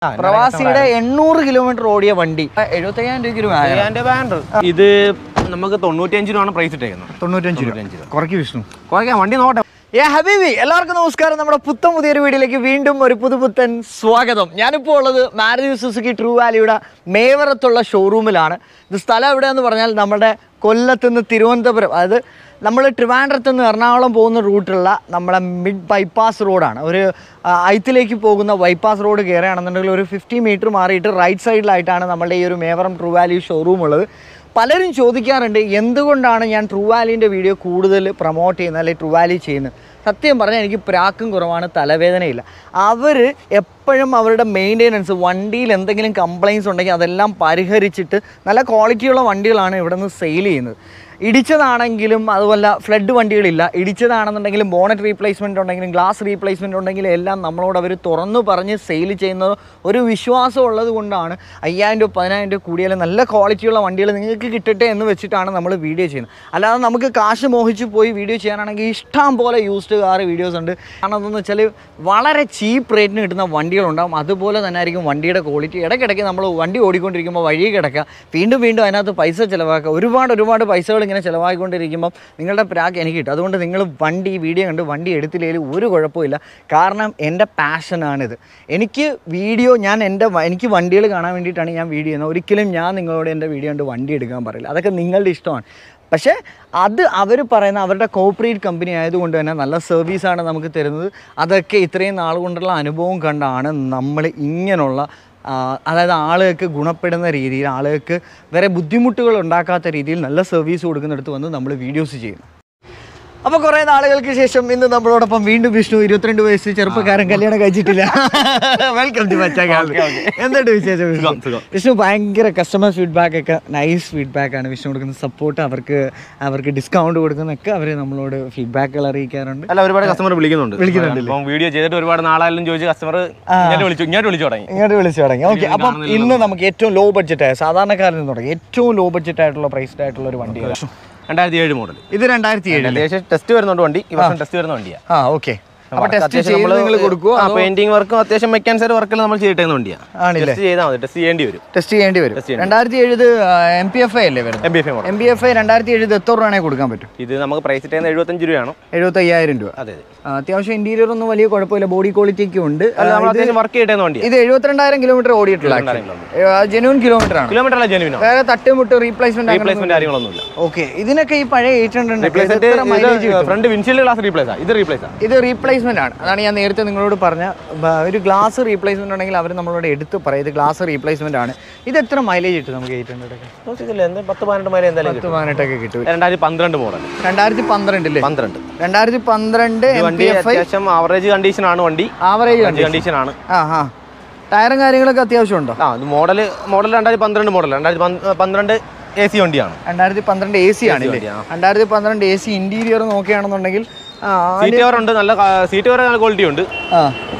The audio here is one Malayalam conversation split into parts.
പ്രവാസിയുടെ എണ്ണൂറ് കിലോമീറ്റർ ഓടിയ വണ്ടി എഴുപത്തയ്യായിരം രൂപയ്ക്ക് ഒരു വാഹനം. ഇതിന്റെ ബാൻഡർ ഇത് നമുക്ക് തൊണ്ണൂറ്റിയഞ്ച് രൂപയാണ് പ്രൈസ് ഇട്ടേക്കുന്നത് തൊണ്ണൂറ്റഞ്ച് രൂപ തൊണ്ണൂറ്റഞ്ച് രൂപ. കുറയ്ക്ക് വിഷ്ണു കുറയ്ക്കാം വണ്ടി നോട്ടെ ഏ ഹബീബി എല്ലാവർക്കും നമസ്കാരം നമ്മുടെ പുത്തൻ പുതിയൊരു വീഡിയോയിലേക്ക് വീണ്ടും ഒരു പുതുപുത്തൻ സ്വാഗതം ഞാനിപ്പോൾ ഉള്ളത് മാരുതി സുസുക്കി ട്രൂ വാലിയുടെ മേവറത്തുള്ള ഷോറൂമിലാണ് ഇത് സ്ഥലം എവിടെയെന്ന് പറഞ്ഞാൽ നമ്മുടെ കൊല്ലത്ത് നിന്ന് തിരുവനന്തപുരം അതായത് നമ്മൾ ട്രിവാൻഡ്രത്ത് നിന്ന് എറണാകുളം പോകുന്ന റൂട്ടിലുള്ള നമ്മുടെ മിഡ് ബൈപ്പാസ് റോഡാണ് ഒരു ആ, ഐത്തിലേക്ക് പോകുന്ന ബൈപ്പാസ് റോഡ് കയറുകയാണെന്നുണ്ടെങ്കിൽ ഒരു ഫിഫ്റ്റി മീറ്റർ മാറിയിട്ട് റൈറ്റ് സൈഡിലായിട്ടാണ് നമ്മുടെ ഈ ഒരു മേവറം ട്രൂ വാലി ഷോറൂം ഉള്ളത് പലരും ചോദിക്കാറുണ്ട് എന്തുകൊണ്ടാണ് ഞാൻ ട്രൂ വാലിൻ്റെ വീഡിയോ കൂടുതൽ പ്രൊമോട്ട് ചെയ്യുന്നത് അല്ലെങ്കിൽ ട്രൂ വാലി ചെയ്യുന്നത് സത്യം പറഞ്ഞാൽ എനിക്ക് പ്രാക്കും കുറവാണ് തലവേദനയില്ല അവർ എപ്പോഴും അവരുടെ മെയിൻ്റെനൻസ് വണ്ടിയിൽ എന്തെങ്കിലും കംപ്ലയിൻസ് ഉണ്ടെങ്കിൽ അതെല്ലാം പരിഹരിച്ചിട്ട് നല്ല ക്വാളിറ്റിയുള്ള വണ്ടികളാണ് ഇവിടെ നിന്ന് സെയിൽ ചെയ്യുന്നത് ഇടിച്ചതാണെങ്കിലും അതുപോലെ ഫ്ലഡ് വണ്ടികളില്ല ഇടിച്ചതാണെന്നുണ്ടെങ്കിലും ബോണറ്റ് റീപ്ലേസ്മെൻറ്റ് ഉണ്ടെങ്കിലും ഗ്ലാസ് റീപ്ലേസ്മെൻറ്റ് ഉണ്ടെങ്കിലും എല്ലാം നമ്മളോട് അവർ തുറന്നു പറഞ്ഞ് സെയിൽ ചെയ്യുന്ന ഒരു വിശ്വാസം ഉള്ളത് കൊണ്ടാണ് അയ്യായിരം രൂപ പതിനായിരം രൂപ കൂടിയാലും നല്ല ക്വാളിറ്റിയുള്ള വണ്ടികൾ നിങ്ങൾക്ക് കിട്ടട്ടെ എന്ന് വെച്ചിട്ടാണ് നമ്മൾ വീഡിയോ ചെയ്യുന്നത് അല്ലാതെ നമുക്ക് കാശ് മോഹിച്ച് പോയി വീഡിയോ ചെയ്യാനാണെങ്കിൽ ഇഷ്ടം പോലെ യൂസ്ഡ് കാർ വീഡിയോസ് ഉണ്ട് കാരണം എന്താണെന്ന് വെച്ചാൽ വളരെ ചീപ്പ് റേറ്റിന് കിട്ടുന്ന വണ്ടികളുണ്ടാകും അതുപോലെ തന്നെ ആയിരിക്കും വണ്ടിയുടെ ക്വാളിറ്റി ഇടയ്ക്കിടയ്ക്ക് നമ്മൾ വണ്ടി ഓടിക്കൊണ്ടിരിക്കുമ്പോൾ വഴി കിടക്കുക വീണ്ടും വീണ്ടും അതിനകത്ത് പൈസ ചിലവാക്കുക ഒരുപാട് ഒരുപാട് പൈസകൾ ഇങ്ങനെ ചിലവാക്കിക്കൊണ്ടിരിക്കുമ്പോൾ നിങ്ങളുടെ പ്രാക്ക് എനിക്ക് കിട്ടും അതുകൊണ്ട് നിങ്ങൾ വണ്ടി വീഡിയോ കണ്ട് വണ്ടി എടുത്തില്ലെങ്കിൽ ഒരു കുഴപ്പമില്ല കാരണം എൻ്റെ പാഷനാണിത് എനിക്ക് വീഡിയോ ഞാൻ എൻ്റെ വ- എനിക്ക് വണ്ടികൾ കാണാൻ വേണ്ടിയിട്ടാണ് ഞാൻ വീഡിയോ ചെയ്യുന്നത് ഒരിക്കലും ഞാൻ നിങ്ങളോട് എൻ്റെ വീഡിയോ കണ്ട് വണ്ടി എടുക്കാൻ പറയില്ല അതൊക്കെ നിങ്ങളുടെ ഇഷ്ടമാണ് പക്ഷേ അത് അവർ പറയുന്ന അവരുടെ കോപ്പറേറ്റ് കമ്പനി ആയതുകൊണ്ട് തന്നെ നല്ല സർവീസാണ് നമുക്ക് തരുന്നത് അതൊക്കെ ഇത്രയും നാൾ കൊണ്ടുള്ള അനുഭവം കണ്ടാണ് നമ്മൾ ഇങ്ങനെയുള്ള ആ, അതായത് ആളുകൾക്ക് ഗുണപ്പെടുന്ന രീതിയിൽ ആളുകൾക്ക് വേറെ ബുദ്ധിമുട്ടുകൾ ഉണ്ടാക്കാത്ത രീതിയിൽ നല്ല സർവീസ് കൊടുക്കുന്നിടത്ത് വന്ന് നമ്മൾ വീഡിയോസ് ചെയ്യുന്നു അപ്പോൾ കുറേ നാളുകൾക്ക് ശേഷം ഇന്ന് നമ്മളോടൊപ്പം വീണ്ടും വിഷ്ണു ഇരുപത്തിരണ്ട് വയസ്സ് ചെറുപ്പക്കാരൻ കല്യാണം കഴിച്ചിട്ടില്ല വെൽക്കം ടു എന്തുണ്ട് വിശേഷം വിഷ്ണു സുഖം, സുഖം. വിഷ്ണു ഭയങ്കര കസ്റ്റമർ ഫീഡ്ബാക്ക് ഒക്കെ നൈസ് ഫീഡ്ബാക്ക് ആണ് വിഷ്ണു കൊടുക്കുന്ന സപ്പോർട്ട് അവർക്ക് അവർക്ക് ഡിസ്കൗണ്ട് കൊടുക്കുന്നൊക്കെ അവർ നമ്മളോട് ഫീഡ്ബാക്കുകൾ അറിയിക്കാറുണ്ട് അല്ല ഒരുപാട് കസ്റ്റമർ വിളിക്കുന്നുണ്ട് വിളിക്കുന്നുണ്ടല്ലേ? അപ്പം വീഡിയോ ചെയ്തിട്ട് ഒരുപാട് നാളായാലും ചോദിച്ച് കസ്റ്റമർ ഇങ്ങോട്ട് വിളിച്ചു ഇങ്ങോട്ട് വിളിച്ചു തുടങ്ങി ഇങ്ങോട്ട് വിളിച്ചു തുടങ്ങി ഓക്കെ അപ്പം ഇന്ന് നമുക്ക് ഏറ്റവും ലോ ബഡ്ജറ്റ് ആയ സാധാരണക്കാരിൽ നിന്ന് തുടങ്ങി ഏറ്റവും ലോ ബഡ്ജറ്റ് ആയിട്ടുള്ള പ്രൈസ്ഡ് ആയിട്ടുള്ള ഒരു വണ്ടി രണ്ടായിരത്തി ഏഴ് മോഡൽ ഇത് രണ്ടായിരത്തി ഏഴ് അത്യാവശ്യം ടെസ്റ്റ് വരുന്നുണ്ട് വണ്ടി ഈ വർഷം ടെസ്റ്റ് വരുന്ന വണ്ടിയാണ് ആ ഓക്കെ അപ്പൊ ടെസ്റ്റ് ചെയ്ത് നിങ്ങൾ കൊടുക്കുമോ പെയിന്റിംഗ് വർക്കും അത്യാവശ്യം മെക്കാനിക്സ് വർക്കിൽ നമ്മൾ ചെയ്തിട്ടേന്ന വണ്ടിയാണ് ആണില്ലേ ടെസ്റ്റ് ചെയ്താൽ മതി ടെസ്റ്റ് ചെയ്യേണ്ടി വരും ടെസ്റ്റ് ചെയ്യേണ്ടി വരും Test ചെയ്യേണ്ടി രണ്ടായിരത്തി ഏഴ് എം പി എഫ് ഐ അല്ലേ വരുന്നത് M B F model M P F I രണ്ടായിരത്തി ഏഴ് എത്ര രൂപയാണെങ്കിൽ കൊടുക്കാൻ പറ്റും ഇത് നമുക്ക് പ്രൈസ് ഇട്ടേന്ന് എഴുപത്തഞ്ച് രൂപയാണ് എഴുപത്തി അയ്യായിരം രൂപ അതെ അതെ ആ, അത്യാവശ്യം ഇന്റീരിയർ ഒന്നും വലിയ കുഴപ്പമില്ല ബോഡി ക്വാളിറ്റി ഒക്കെ ഉണ്ട് അല്ല നമ്മൾ അത്യാവശ്യം വർക്ക് ചെയ്തിട്ടേന്ന വണ്ടിയാണ് ഇത് എഴുപത്തിരണ്ടായിരം കിലോമീറ്റർ ഓടിയിട്ടുള്ള ജെന്യൂൻ കിലോമീറ്റർ ആണ് കിലോമീറ്റർ അല്ല ജെനുവിനോ വേറെ തട്ടുമുട്ട് റീപ്ലേസ്മെന്റ് റീപ്ലേസ്മെന്റ് കാര്യങ്ങളൊന്നുമില്ല ഓക്കെ ഇതിനൊക്കെ ഈ പഴയ eight hundred replacement front windshield glass replace ആണ് ഇത് റീപ്ലേസ് ആണ് ഇത് റീപ്ലേസ്മെന്റ് ആണ് അതാണ് ഞാൻ നേരത്തെ നിങ്ങളോട് പറഞ്ഞ ബ- ഒരു ഗ്ലാസ് റീപ്ലേസ്മെന്റ് ഉണ്ടെങ്കിൽ അവർ നമ്മളോട് എടുത്ത് പറയും ഇത് ഗ്ലാസ് റീപ്ലേസ്മെന്റ് ആണ് ഇത് എത്ര മൈലേജ് കിട്ടും നമുക്ക് എയ്റ്റ് ഹൺഡ്രഡ് ഒക്കെ നോക്കിയില്ല എന്ത് പത്ത് പതിനെട്ട് മൈൽ എന്തായാലും പത്ത് പതിനെട്ടൊക്കെ കിട്ടും കിട്ടും രണ്ടായിരത്തി പന്ത്രണ്ട് മോഡൽ രണ്ടായിരത്തി പന്ത്രണ്ടില്ലേ പന്ത്രണ്ട് രണ്ടായിരത്തി പന്ത്രണ്ട് ഈ എം വണ്ടി പി എഫ് ഐ അത്യാവശ്യം ആവറേജ് കണ്ടീഷൻ ആണ് വണ്ടി ആവറേജ് കണ്ടീഷൻ ആണ് ആ ആ ടയറും കാര്യങ്ങളൊക്കെ അത്യാവശ്യം ഉണ്ടോ ആ ഇത് മോഡൽ മോഡൽ രണ്ടായിരത്തി പന്ത്രണ്ട് മോഡൽ രണ്ടായിരത്തി പന്ത്- പന്ത്രണ്ട് എ സി വണ്ടിയാണ് രണ്ടായിരത്തി പന്ത്രണ്ട് എ സി ആണില്ലേ വണ്ടിയാ. രണ്ടായിരത്തി പന്ത്രണ്ട് എ സി ഇന്റീരിയർ നോക്കുകയാണെന്നുണ്ടെങ്കിൽ ആ സീറ്റ് കവർ ഉണ്ട് നല്ല സീറ്റ് കവർ നല്ല ക്വാളിറ്റി ഉണ്ട് ആ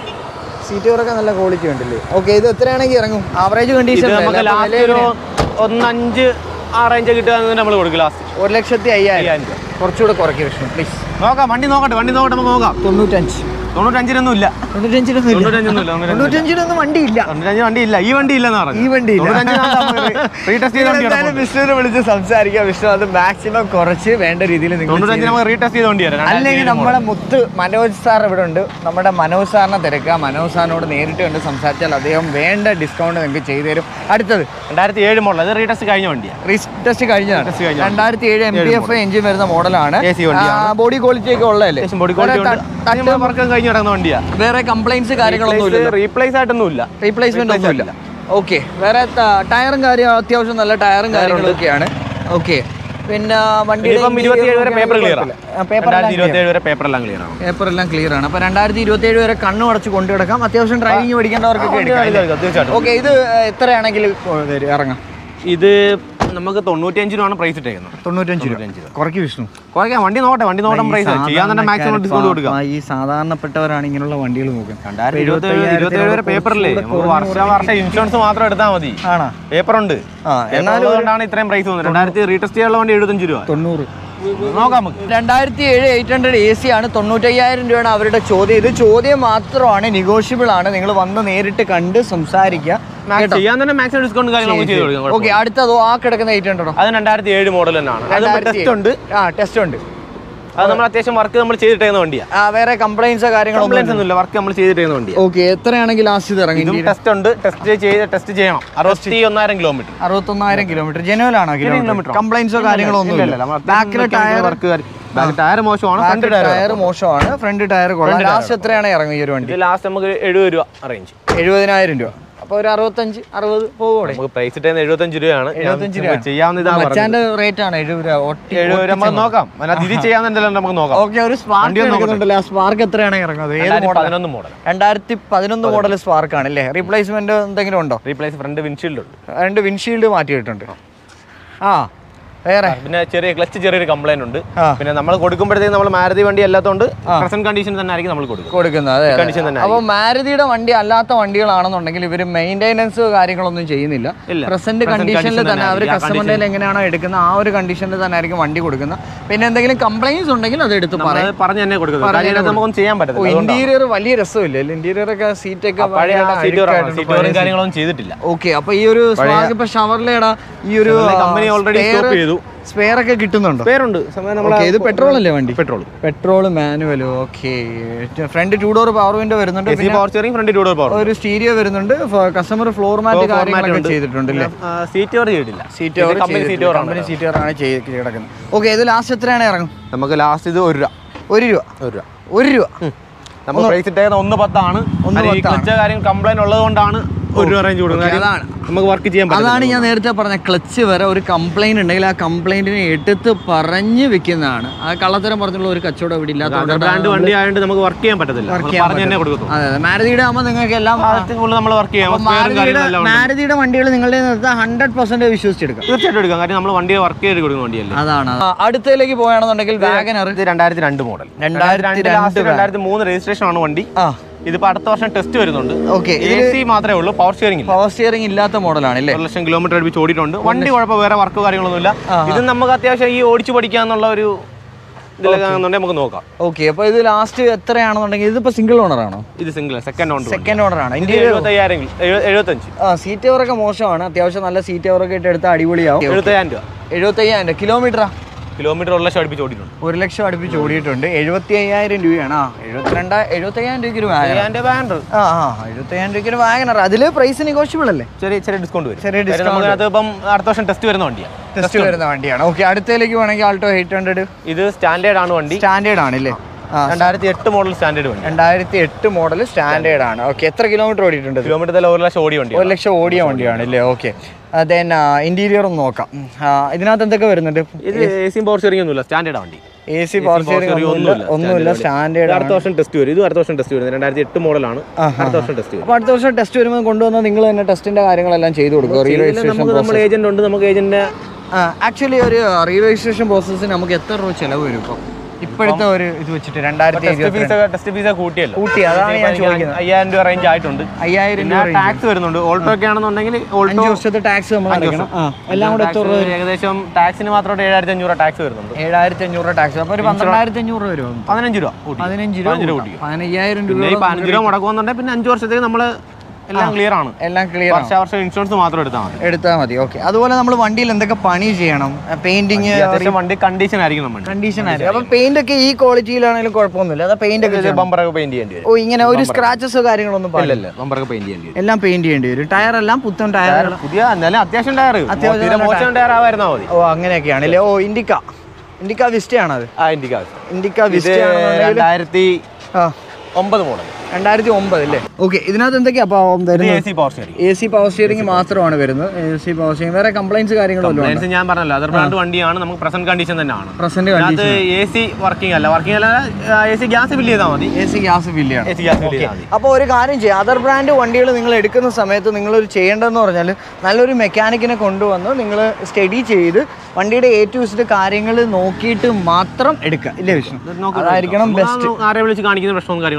സീറ്റ് കവറൊക്കെ നല്ല ക്വാളിറ്റി ഉണ്ടല്ലേ ഓക്കെ ഇത് എത്രയാണെങ്കിൽ ഇറങ്ങും ആവറേജ് ഇത് കണ്ടീഷൻ നമുക്ക് ലാസ്റ്റ് ഒരു ഒന്നഞ്ച് ആ റേഞ്ച് കിട്ടുക നമ്മൾ കൊടുക്കും ലാസ്റ്റ് ഒരു ലക്ഷത്തി അയ്യായിരം അയ്യായിരം രൂപ കുറച്ചുകൂടെ കുറയ്ക്കും വിഷ്ണു പ്ലീസ് നോക്കാം വണ്ടി നോക്കട്ടെ വണ്ടി നോക്കട്ടെ നമുക്ക് നോക്കാം തൊണ്ണൂറ്റഞ്ച് തൊണ്ണൂറ്റഞ്ചിനൊന്നും ഇല്ല തൊണ്ണൂറ്റഞ്ചിനൊന്നും ഇല്ല തൊണ്ണൂറ്റഞ്ചൊന്നും ഇല്ല തൊണ്ണൂറ്റഞ്ച് തൊണ്ണൂറ്റഞ്ചിനൊന്നും വണ്ടി ഇല്ല തൊണ്ണൂറ്റഞ്ച് വണ്ടി ഇല്ല ഈ വണ്ടി ഇല്ലെന്ന് പറഞ്ഞു ഈ വണ്ടി ഇല്ല റീടെസ്റ്റ് ചെയ്ത വണ്ടി എന്തായാലും വിഷ്ണുവിനെ വിളിച്ച് സംസാരിക്കാം വിഷ്ണു അത് മാക്സിമം കുറച്ച് വേണ്ട രീതിയിൽ നിങ്ങൾ തൊണ്ണൂറ്റഞ്ച് നമുക്ക് റീടെസ്റ്റ് ചെയ്ത വണ്ടിയാണ് അല്ലെങ്കിൽ നമ്മുടെ മുത്ത് മനോജ് സാർ ഇവിടെ ഉണ്ട് നമ്മുടെ മനോജ് സാറിനെ തിരക്കുക മനോജ് സാറിനോട് നേരിട്ട് കണ്ട് സംസാരിച്ചാൽ അദ്ദേഹം വേണ്ട ഡിസ്കൗണ്ട് നിങ്ങൾക്ക് ചെയ്തു തരും അടുത്തത് രണ്ടായിരത്തി ഏഴ് മോഡൽ അത് റീടെസ്റ്റ് കഴിഞ്ഞ വണ്ടിയാണ് റിസ്ക് ടെസ്റ്റ് കഴിഞ്ഞതാണ് Test കഴിഞ്ഞതാണ്. രണ്ടായിരത്തി ഏഴ് എം പി എഫ് എഞ്ചിൻ വരുന്ന മോഡലാണ് AC വണ്ടിയാണ്. ബോഡി ക്വാളിറ്റി ഒക്കെ ഉള്ളതല്ലേ അത്യാവശ്യം ബോഡി ക്വാളിറ്റി വേറെ ഉണ്ട് ത- തട്ട് വർക്കും കഴിഞ്ഞ് കിടക്കുന്ന വണ്ടിയാണ് വേറെ കംപ്ലൈൻസ് കാര്യങ്ങളൊന്നും ഇല്ല റീപ്ലേസ് ആയിട്ടൊന്നും ഇല്ല റീപ്ലേസ്മെന്റ് ഒന്നും ഇല്ല ഓക്കെ വേറെ ത- ടയറും കാര്യം അത്യാവശ്യം നല്ല ടയറും കാര്യങ്ങളൊക്കെയാണ് ഓക്കെ പിന്നെ വണ്ടിയുടെ ഇപ്പം ഇരുപത്തിയേഴ് വരെ പേപ്പർ ക്ലിയർ ആണ് പേപ്പർ രണ്ടായിരത്തി ഇരുപത്തി ഏഴ് വരെ പേപ്പർ എല്ലാം ക്ലിയർ ആണ് പേപ്പർ എല്ലാം ക്ലിയർ ആണ് അപ്പൊ രണ്ടായിരത്തി ഇരുപത്തി ഏഴ് വരെ കണ്ണു അടച്ച് കൊണ്ടു കിടക്കാം അത്യാവശ്യം ഡ്രൈവിംഗ് പഠിക്കേണ്ടവർക്കൊക്കെ എടുക്കാം തീർച്ചയായിട്ടും ഓക്കെ ഇത് എത്രയാണെങ്കിൽ വരും ഇറങ്ങാം ഇത് നമുക്ക് തൊണ്ണൂറ്റിയഞ്ച് രൂപയാണ് പ്രൈസ് ഇട്ടേക്കുന്നത് തൊണ്ണൂറ്റഞ്ച് രൂപ തൊണ്ണൂറ്റഞ്ച് രൂപ കുറയ്ക്ക് വിഷ്ണു കുറയ്ക്കാം വണ്ടി നോട്ടെ വണ്ടി നോട്ടം പ്രൈസ് ചെയ്യാൻ തന്നെ മാക്സിമം ഡിസ്കൗണ്ട് കൊടുക്കുക ആ, ഈ സാധാരണപ്പെട്ടവരാണ് ഇങ്ങനെയുള്ള വണ്ടികൾ നോക്കുന്നത് രണ്ടായിരത്തി ഇരുപത്തി ഇരുപത്തി ഏഴ് വരെ പേപ്പറില്ലേ നമുക്ക് വർഷം വർഷം ഇൻഷുറൻസ് മാത്രം എടുത്താൽ മതി ആണോ പേപ്പർ ഉണ്ട് ആ എന്നാലും കൊണ്ടാണ് ഇത്രയും പ്രൈസ് വന്നത് രണ്ടായിരത്തി റീടെസ്റ്റ് ചെയ്യാനുള്ള വണ്ടി എഴുപത്തഞ്ച് രൂപ തൊണ്ണൂറ് നോക്കാം നമുക്ക് രണ്ടായിരത്തി ഏഴ് എയ്റ്റ് ഹൺഡ്രഡ് എ സി ആണ് തൊണ്ണൂറ്റയ്യായിരം രൂപയാണ് അവരുടെ ചോദ്യം ഇത് ചോദ്യം മാത്രമാണ് നെഗോഷ്യബിൾ ആണ് നിങ്ങൾ വന്ന് നേരിട്ട് കണ്ട് സംസാരിക്കുക മാക്സ് ചെയ്യാൻ തന്നെ മാക്സിമം ഡിസ്കൗണ്ട് കാര്യം നമുക്ക് ചെയ്ത് കൊടുക്കാം ഓക്കെ അടുത്തതോ ആ കിടക്കുന്ന എയ്റ്റ് ഹൺഡ്രഡോ അത് രണ്ടായിരത്തി ഏഴ് മോഡൽ തന്നെയാണ് അത് ടെസ്റ്റ് ഉണ്ട് ആ ടെസ്റ്റ് ഉണ്ട് അത് നമ്മൾ അത്യാവശ്യം വർക്ക് നമ്മൾ ചെയ്തിട്ടേക്കുന്ന വണ്ടിയാണ് ആ വേറെ കംപ്ലൈൻസോ കാര്യങ്ങളോ കംപ്ലൈൻസ് ഒന്നുമില്ല വർക്ക് നമ്മൾ ചെയ്തിട്ടേക്കുന്ന വണ്ടിയാണ് ഓക്കെ എത്രയാണെങ്കിൽ ലാസ്റ്റ് ഇത് ഇറങ്ങി ഇതും ടെസ്റ്റ് ഉണ്ട് ടെസ്റ്റ് ചെയ്ത് ടെസ്റ്റ് ചെയ്യണം അറുപത്തി ഒന്നായിരം കിലോമീറ്റർ അറുപത്തൊന്നായിരം കിലോമീറ്റർ ജനുവൽ ആണോ കിലോമീറ്റർ കംപ്ലൈൻസോ കാര്യങ്ങളോ ഒന്നും ബാക്കിലെ ടയർ വർക്ക് ബാക്ക് ടയർ മോശമാണ് ഫ്രണ്ട് ടയർ ടയർ മോശമാണ് ഫ്രണ്ട് ടയർ കൊള്ളാം ലാസ്റ്റ് എത്രയാണ് ഇറങ്ങും ഈ ഒരു വണ്ടി ഇത് ലാസ്റ്റ് നമുക്ക് എഴുപത് രൂപ റേഞ്ച് എഴുപതിനായിരം രൂപ അപ്പൊ ഒരു അറുപത്തഞ്ച് അറുപത് പോകൂടെ നമുക്ക് പ്രൈസ് ഇട്ടേന്ന് എഴുപത്തഞ്ച് രൂപയാണ് ഞാൻ എഴുപത്തഞ്ച് നമുക്ക് രൂപ. ചെയ്യാവുന്ന ഇതാ പറഞ്ഞത്. മച്ചാന്റെ റേറ്റ് ആണ് എഴുപത് രൂപ ഒട്ടി എഴുപത് രൂപ നമുക്ക് നോക്കാം അല്ല ഇത് ചെയ്യാവുന്ന നമുക്ക് നോക്കാം ഓക്കെ ഒരു സ്പാർക്ക് എടുക്കുന്നുണ്ടല്ലോ ആ സ്പാർക്ക് എത്രയാണ് ഇറങ്ങുന്നത് ഏത് രണ്ടായിരത്തി മോഡൽ പതിനൊന്ന് മോഡൽ രണ്ടായിരത്തി പതിനൊന്ന് മോഡൽ സ്പാർക്ക് ആണ് അല്ലേ റീപ്ലേസ്മെന്റ് എന്തെങ്കിലും ഉണ്ടോ റീപ്ലേസ് ഫ്രണ്ട് വിൻഷീൽഡ് ഉണ്ട് രണ്ട് വിൻഷീൽഡ് മാറ്റിയിട്ടുണ്ട് ആ വേറെ പിന്നെ ചെറിയ ക്ലച്ച് ചെറിയൊരു കംപ്ലൈന്റ് ഉണ്ട് ആ. പിന്നെ നമ്മൾ കൊടുക്കുമ്പോഴത്തേക്ക് നമ്മൾ മാരുതി വണ്ടി അല്ലാത്തതുകൊണ്ട് പ്രസന്റ് കണ്ടീഷൻ തന്നെ ആയിരിക്കും നമ്മൾ കൊടുക്കുക കൊടുക്കുന്നത് അതെ അതെ. കണ്ടീഷൻ തന്നെ അപ്പോൾ മാരുതിയുടെ വണ്ടി അല്ലാത്ത വണ്ടികളാണെന്നുണ്ടെങ്കിൽ ഇവർ മെയിൻ്റെനൻസ് കാര്യങ്ങളൊന്നും ചെയ്യുന്നില്ല ഇല്ല. പ്രസന്റ് Present കണ്ടീഷനിൽ condition തന്നെ തന്നെ അവർ ആയിരിക്കും. ആ കസ്റ്റമറിന്റെ എങ്ങനെയാണോ എടുക്കുന്നത് ആ ഒരു കണ്ടീഷനിൽ തന്നെ ആയിരിക്കും വണ്ടി കൊടുക്കുന്നത് പിന്നെ എന്തെങ്കിലും കംപ്ലൈൻസ് ഉണ്ടെങ്കിൽ അത് എടുത്ത് പറയും അത് പറഞ്ഞ് തന്നെ കൊടുക്കുന്നത് കാര്യം ഇതിനകത്ത് നമുക്കൊന്നും ചെയ്യാൻ പറ്റത്തില്ല അതുകൊണ്ടാണ്. ഇന്റീരിയർ വലിയ രസമില്ല ഇന്റീരിയർ ഒക്കെ സീറ്റ് ഒക്കെ പഴയ സീറ്റ് സീറ്റ് കവറും കാര്യങ്ങളൊന്നും ചെയ്തിട്ടില്ല ഓക്കെ അപ്പൊ ഈ ഒരു സ്പാർക്ക് ഇപ്പൊ ഷവർലേടാ ഈ ഒരു കമ്പനി ഓൾറെഡി സ്റ്റോപ്പ് ചെയ്തു സ്പെയർ ഒക്കെ കിട്ടുന്നുണ്ടോ പേരുണ്ട് സമയം നമ്മൾ Okay, ഇത് പെട്രോൾ അല്ലേ വണ്ടി petrol petrol manual okay front two door power window വരുന്നുണ്ട് A C power steering front two door power ഒരു സ്റ്റീരിയോ വരുന്നുണ്ട് കസ്റ്റമർ ഫ്ലോർ മാറ്റ് കാര്യങ്ങളൊക്കെ ചെയ്തിട്ടുണ്ട് അല്ലേ സീറ്റ് കവർ ചെയ്തിട്ടില്ല സീറ്റ് ഇത് company seat cover ആണ്. കമ്പനി സീറ്റ് ആണ് ചെയ്ത് കിടക്കുന്നത് ഓക്കെ ഇത് ലാസ്റ്റ് എത്രയാണ് ഇറങ്ങും നമുക്ക് ലാസ്റ്റ് ഇത് ഒരു രൂപ ഒരു രൂപ ഒരു രൂപ ഒരു രൂപ നമ്മൾ പ്രൈസ് ഇട്ടേക്കുന്ന ഒന്ന് പത്താണ് ഒന്ന് അത് ഈ പത്താണ്. ക്ലച്ച് കാര്യം കംപ്ലൈന്റ് ഉള്ളത് കൊണ്ടാണ് ഒരു രൂപ റേഞ്ച് കൊടുക്കുന്നത് കാര്യം അതാണ്. നമുക്ക് വർക്ക് ചെയ്യാൻ പറ്റും അതാണ് ഞാൻ നേരത്തെ പറഞ്ഞ ക്ലച്ച് വരെ ഒരു കംപ്ലൈന്റ് ഉണ്ടെങ്കിൽ ആ കംപ്ലൈന്റിനെ എടുത്ത് പറഞ്ഞു വെക്കുന്നതാണ് ആ കള്ളത്തരം പറഞ്ഞുള്ള ഒരു കച്ചവടം ഇവിടെ ഇല്ലാത്തതുകൊണ്ട് ബ്രാൻഡ് വണ്ടി ആയതുകൊണ്ട് നമുക്ക് വർക്ക് ചെയ്യാൻ പറ്റത്തില്ല Work നമ്മൾ ചെയ്യാൻ പറഞ്ഞ് തന്നെ കൊടുക്കത്തു അതെ അതെ മാരുതിയുടെ ആകുമ്പോൾ നിങ്ങൾക്ക് എല്ലാം ഫുള്ള് നമ്മൾ വർക്ക് ചെയ്യാം അപ്പൊ സ്പെയറും മാരുതിയുടെ കാര്യങ്ങളെല്ലാം ഉണ്ട്. മാരുതിയുടെ വണ്ടികൾ നിങ്ങളുടെ നിർത്താൻ ഹൺഡ്രഡ് പെർസെന്റ് വിശ്വസിച്ചെടുക്കാം തീർച്ചയായിട്ടും എടുക്കാം കാര്യം നമ്മൾ വണ്ടി വർക്ക് ചെയ്ത് കൊടുക്കുന്ന വണ്ടിയല്ലേ അതാണ് ആ, അടുത്തതിലേക്ക് പോവുകയാണെന്നുണ്ടെങ്കിൽ വാഗനർ ഇത് രണ്ടായിരത്തി രണ്ട് മോഡൽ രണ്ടായിരത്തി രണ്ട് രണ്ടായിരത്തി മൂന്ന് രജിസ്ട്രേഷൻ ആണ് വണ്ടി ആ ഇതിപ്പോ അടുത്ത വർഷം ടെസ്റ്റ് വരുന്നുണ്ട് ഓക്കെ എ സി മാത്രമേ ഉള്ളൂ പവർ സ്റ്റിയറിംഗ് ഇല്ല പവർ സ്റ്റിയറിംഗ് ഇല്ലാത്ത മോഡലാണ് അല്ലേ ഒരു ലക്ഷം കിലോമീറ്റർ അടുപ്പിച്ച് ഓടിയിട്ടുണ്ട് വണ്ടി കുഴപ്പം വേറെ വർക്കോ കാര്യങ്ങളൊന്നുമില്ല ഇത് നമുക്ക് അത്യാവശ്യം ഈ ഓടിച്ചു പഠിക്കാന്നുള്ള ഒരു ഇതിലൊക്കെ ആണെന്നുണ്ടെങ്കിൽ നമുക്ക് നോക്കാം ഓക്കെ അപ്പൊ ഇത് ലാസ്റ്റ് എത്രയാണെന്നുണ്ടെങ്കിൽ ഇതിപ്പോ സിംഗിൾ ഓണർ ആണോ ഇത് single second own second owner ആണ് ഇത് ഇന്ത്യയിൽ എഴുപത്തയ്യായിരം എഴുപത്തഞ്ച് ആ സീറ്റ് കവറൊക്കെ മോശമാണ് അത്യാവശ്യം നല്ല സീറ്റ് കവറൊക്കെ ഇട്ട് എടുത്താൽ അടിപൊളിയാവും എഴുപത്തയ്യായിരം രൂപ എഴുപത്തയ്യായിരം കിലോമീറ്ററാ കിലോമീറ്റർ ഒരു ലക്ഷം അടുപ്പിച്ച് ഓടിയിട്ടുണ്ട് ഒരു ലക്ഷം അടുപ്പിച്ച് ഓടിയിട്ടുണ്ട് എഴുപത്തി അയ്യായിരം രൂപയാണ് ആ എഴുപത്തിരണ്ട് എഴുപത്തയ്യായിരം രൂപയ്ക്ക് ഒരു വാഗനർ അതിന്റെ ബാൻഡർ ആ ആ എഴുപത്തയ്യായിരം രൂപയ്ക്ക് ഒരു വാഗനർ അതില് പ്രൈസ് നെഗോഷ്യബിൾ അല്ലേ ചെറിയ ചെറിയ ഡിസ്കൗണ്ട് വരും ചെറിയ കാര്യം നമുക്കതിനകത്ത് ഇപ്പം അടുത്ത വർഷം ടെസ്റ്റ് വരുന്ന വണ്ടിയാണ് ടെസ്റ്റ് വരുന്ന വണ്ടിയാണ് ഓക്കെ അടുത്തേക്ക് വേണമെങ്കിൽ ആൾട്ടോ എയ്റ്റ് ഹൺഡ്രഡ് ഇത് സ്റ്റാൻഡേർഡ് ആണ് വണ്ടി സ്റ്റാൻഡേർഡ് ആണ് അല്ലേ ആ രണ്ടായിരത്തി എട്ട് മോഡൽ സ്റ്റാൻഡേർഡ് വണ്ടി രണ്ടായിരത്തി എട്ട് മോഡൽ സ്റ്റാൻഡേർഡ് ആണ് ഓക്കെ എത്ര കിലോമീറ്റർ ഓടിയിട്ടുണ്ട് ഇത്? കിലോമീറ്റർ തന്നെ ഒരു ലക്ഷം ഓടി വണ്ടി ഒരു ലക്ഷം ഓടിയ വണ്ടിയാണ് അല്ലേ ഓക്കെ ദെൻ ഇന്റീരിയർ ഒന്ന് നോക്കാം ഉം. ആ, ഇതിനകത്ത് എന്തൊക്കെ വരുന്നുണ്ട് ഇത് എ സി പവർ സ്റ്റിയറിംഗ് ഒന്നുമില്ല സ്റ്റാൻഡേർഡ് വണ്ടി എ സി പവർ സ്റ്റിയറിംഗ് ഒന്നുമില്ല ഒന്നുമില്ല ഇത് സ്റ്റാൻഡേർഡ് അടുത്ത വർഷം ടെസ്റ്റ് വരും ഇത് അടുത്ത വർഷം ടെസ്റ്റ് വരും രണ്ടായിരത്തി എട്ട് മോഡലാണ് അടുത്ത വർഷം ടെസ്റ്റ് വരും അപ്പോൾ അടുത്ത വർഷം ടെസ്റ്റ് വരുമ്പോൾ കൊണ്ടുവന്നാൽ നിങ്ങൾ തന്നെ ടെസ്റ്റിന്റെ കാര്യങ്ങളെല്ലാം ചെയ്തു കൊടുക്കുക റീ ഇതില് രജിസ്ട്രേഷൻ നമുക്ക് നമ്മൾ ഏജന്റ് ഉണ്ട് നമുക്ക് ഏജന്റിന്റെ ആക്ച്വലി ഒരു റീ രജിസ്ട്രേഷൻ പ്രോസസ്സിന് നമുക്ക് എത്ര രൂപ ചിലവ് വരും ഇപ്പം ഇപ്പോഴത്തെ ഒരു ഇത് വെച്ചിട്ട് രണ്ടായിരത്തി ടെസ്റ്റ് ഫീസ് ടെസ്റ്റ് ഫീസ് കൂട്ടിയല്ലോ കൂട്ടി അതാണ് ഞാൻ ചോദിക്കുന്നത് അയ്യായിരം രൂപ റേഞ്ച് ആയിട്ടുണ്ട് അയ്യായിരം പിന്നെ രൂപ ടാക്സ് വരുന്നുണ്ട് ഓൾട്ടോ ഒക്കെ ആണെന്നുണ്ടെങ്കിൽ അഞ്ച് ഓൾട്ടോ വർഷത്തെ ടാക്സ് നമ്മൾ അടയ്ക്കണം ആ എല്ലാം കൂടെ എത്ര രൂപ ഏകദേശം ടാക്സിന് മാത്രമായിട്ട് ഏഴായിരത്തി അഞ്ഞൂറ് ടാക്സ് വരുന്നുണ്ട് ഏഴായിരത്തി അഞ്ഞൂറ് രൂപ ടാക്സ് അപ്പോൾ ഒരു പന്ത്രണ്ടായിരത്തി അഞ്ഞൂറ് രൂപ വരും പതിനഞ്ച് രൂപ കൂട്ടി. പതിനഞ്ച് രൂപ പതിനഞ്ച് രൂപ കൂട്ടാം. കൂട്ടിക്കും പതിനയ്യായിരം രൂപ പിന്നെ ഈ പതിനഞ്ച് രൂപ മുടക്കുമെന്നുണ്ടെങ്കിൽ പിന്നെ അഞ്ച് വർഷത്തേക്ക് നമ്മൾ എല്ലാം ക്ലിയർ ആണ് എല്ലാം ക്ലിയർ ആണ് വർഷാവർഷം ഇൻഷുറൻസ് മാത്രം എടുത്താൽ മതി എടുത്താൽ മതി ഓക്കെ അതുപോലെ നമ്മൾ വണ്ടിയിൽ എന്തൊക്കെ പണി ചെയ്യണം പെയിന്റിങ് അത്യാവശ്യം വണ്ടി കണ്ടീഷൻ ആയിരിക്കും നമ്മൾ കണ്ടീഷൻ ആയിരിക്കും അപ്പൊ പെയിന്റ് ഒക്കെ ഈ ക്വാളിറ്റിയിലാണെങ്കിലും കുഴപ്പമൊന്നുമില്ല അതാ പെയിന്റ് ഒക്കെ ചെയ്യണം. ബമ്പറൊക്കെ പെയിന്റ് ചെയ്യേണ്ടി വരും ഓ ഇങ്ങനെ ഒരു സ്ക്രാച്ചസോ കാര്യങ്ങളൊന്നും പാടില്ല ഇല്ലല്ല ബമ്പറൊക്കെ പെയിന്റ് ചെയ്യേണ്ടി വരും എല്ലാം പെയിന്റ് ചെയ്യേണ്ടി വരും ടയർ എല്ലാം പുത്തൻ ടയർ പുതിയ എന്നാലും അത്യാവശ്യം ടയർ അത്യാവശ്യം തീരെ നല്ല മോശം ടയർ ആവായിരുന്നാ മതി ഓ അങ്ങനെയൊക്കെയാണ് അല്ലേ ഓ ഇൻഡിക്ക ഇൻഡിക്ക വിസ്റ്റയാണ് അത് ആ ഇന്ത്യക്ക് ആവശ്യം ഇൻഡിക്ക ഇത് വിസ്റ്റ രണ്ടായിരത്തി ആ ഒമ്പത് മോഡൽ രണ്ടായിരത്തി ഒമ്പത് അല്ലേ ഓക്കെ ഇതിനകത്ത് എന്തൊക്കെയാ അപ്പൊ ഇത് വരുന്നത് A C power steering A C power steering മാത്രമാണ് വരുന്നത് എ സി പവർ സ്റ്റിയറിംഗ് വേറെ കംപ്ലൈൻസ് കാര്യങ്ങളൊന്നും കംപ്ലൈൻസ് ഞാൻ പറഞ്ഞല്ലോ അതർ ബ്രാൻഡ് വണ്ടിയാണ് നമുക്ക് പ്രസന്റ് കണ്ടീഷൻ തന്നെയാണ് പ്രസന്റ് അതിനകത്ത് എ സി വർക്കിംഗ് അല്ല വർക്കിംഗ് അല്ല എ സി ഗ്യാസ് ബില്ല് ചെയ്താൽ മതി എ സി ഗ്യാസ് ഫില്ലാണ് എ സി ഗ്യാസ് ബില്ല് ചെയ്താൽ മതി അപ്പോൾ ഒരു കാര്യം ചെയ്യാം അതർ ബ്രാൻഡ് വണ്ടികൾ നിങ്ങൾ എടുക്കുന്ന സമയത്ത് നിങ്ങൾ ഒരു ചെയ്യേണ്ടതെന്ന് പറഞ്ഞാൽ നല്ലൊരു മെക്കാനിക്കിനെ കൊണ്ടുവന്ന് നിങ്ങൾ സ്റ്റഡി ചെയ്ത് വണ്ടിയുടെ എ ടു ഇസിന്റെ കാര്യങ്ങൾ നോക്കിയിട്ട് മാത്രം എടുക്കുക ഇല്ലേ വിഷ്ണു അതായിരിക്കണം ബെസ്റ്റ് ആരെ വിളിച്ച് കാണിക്കുന്ന പ്രശ്നവും കാര്യങ്ങളൊന്നും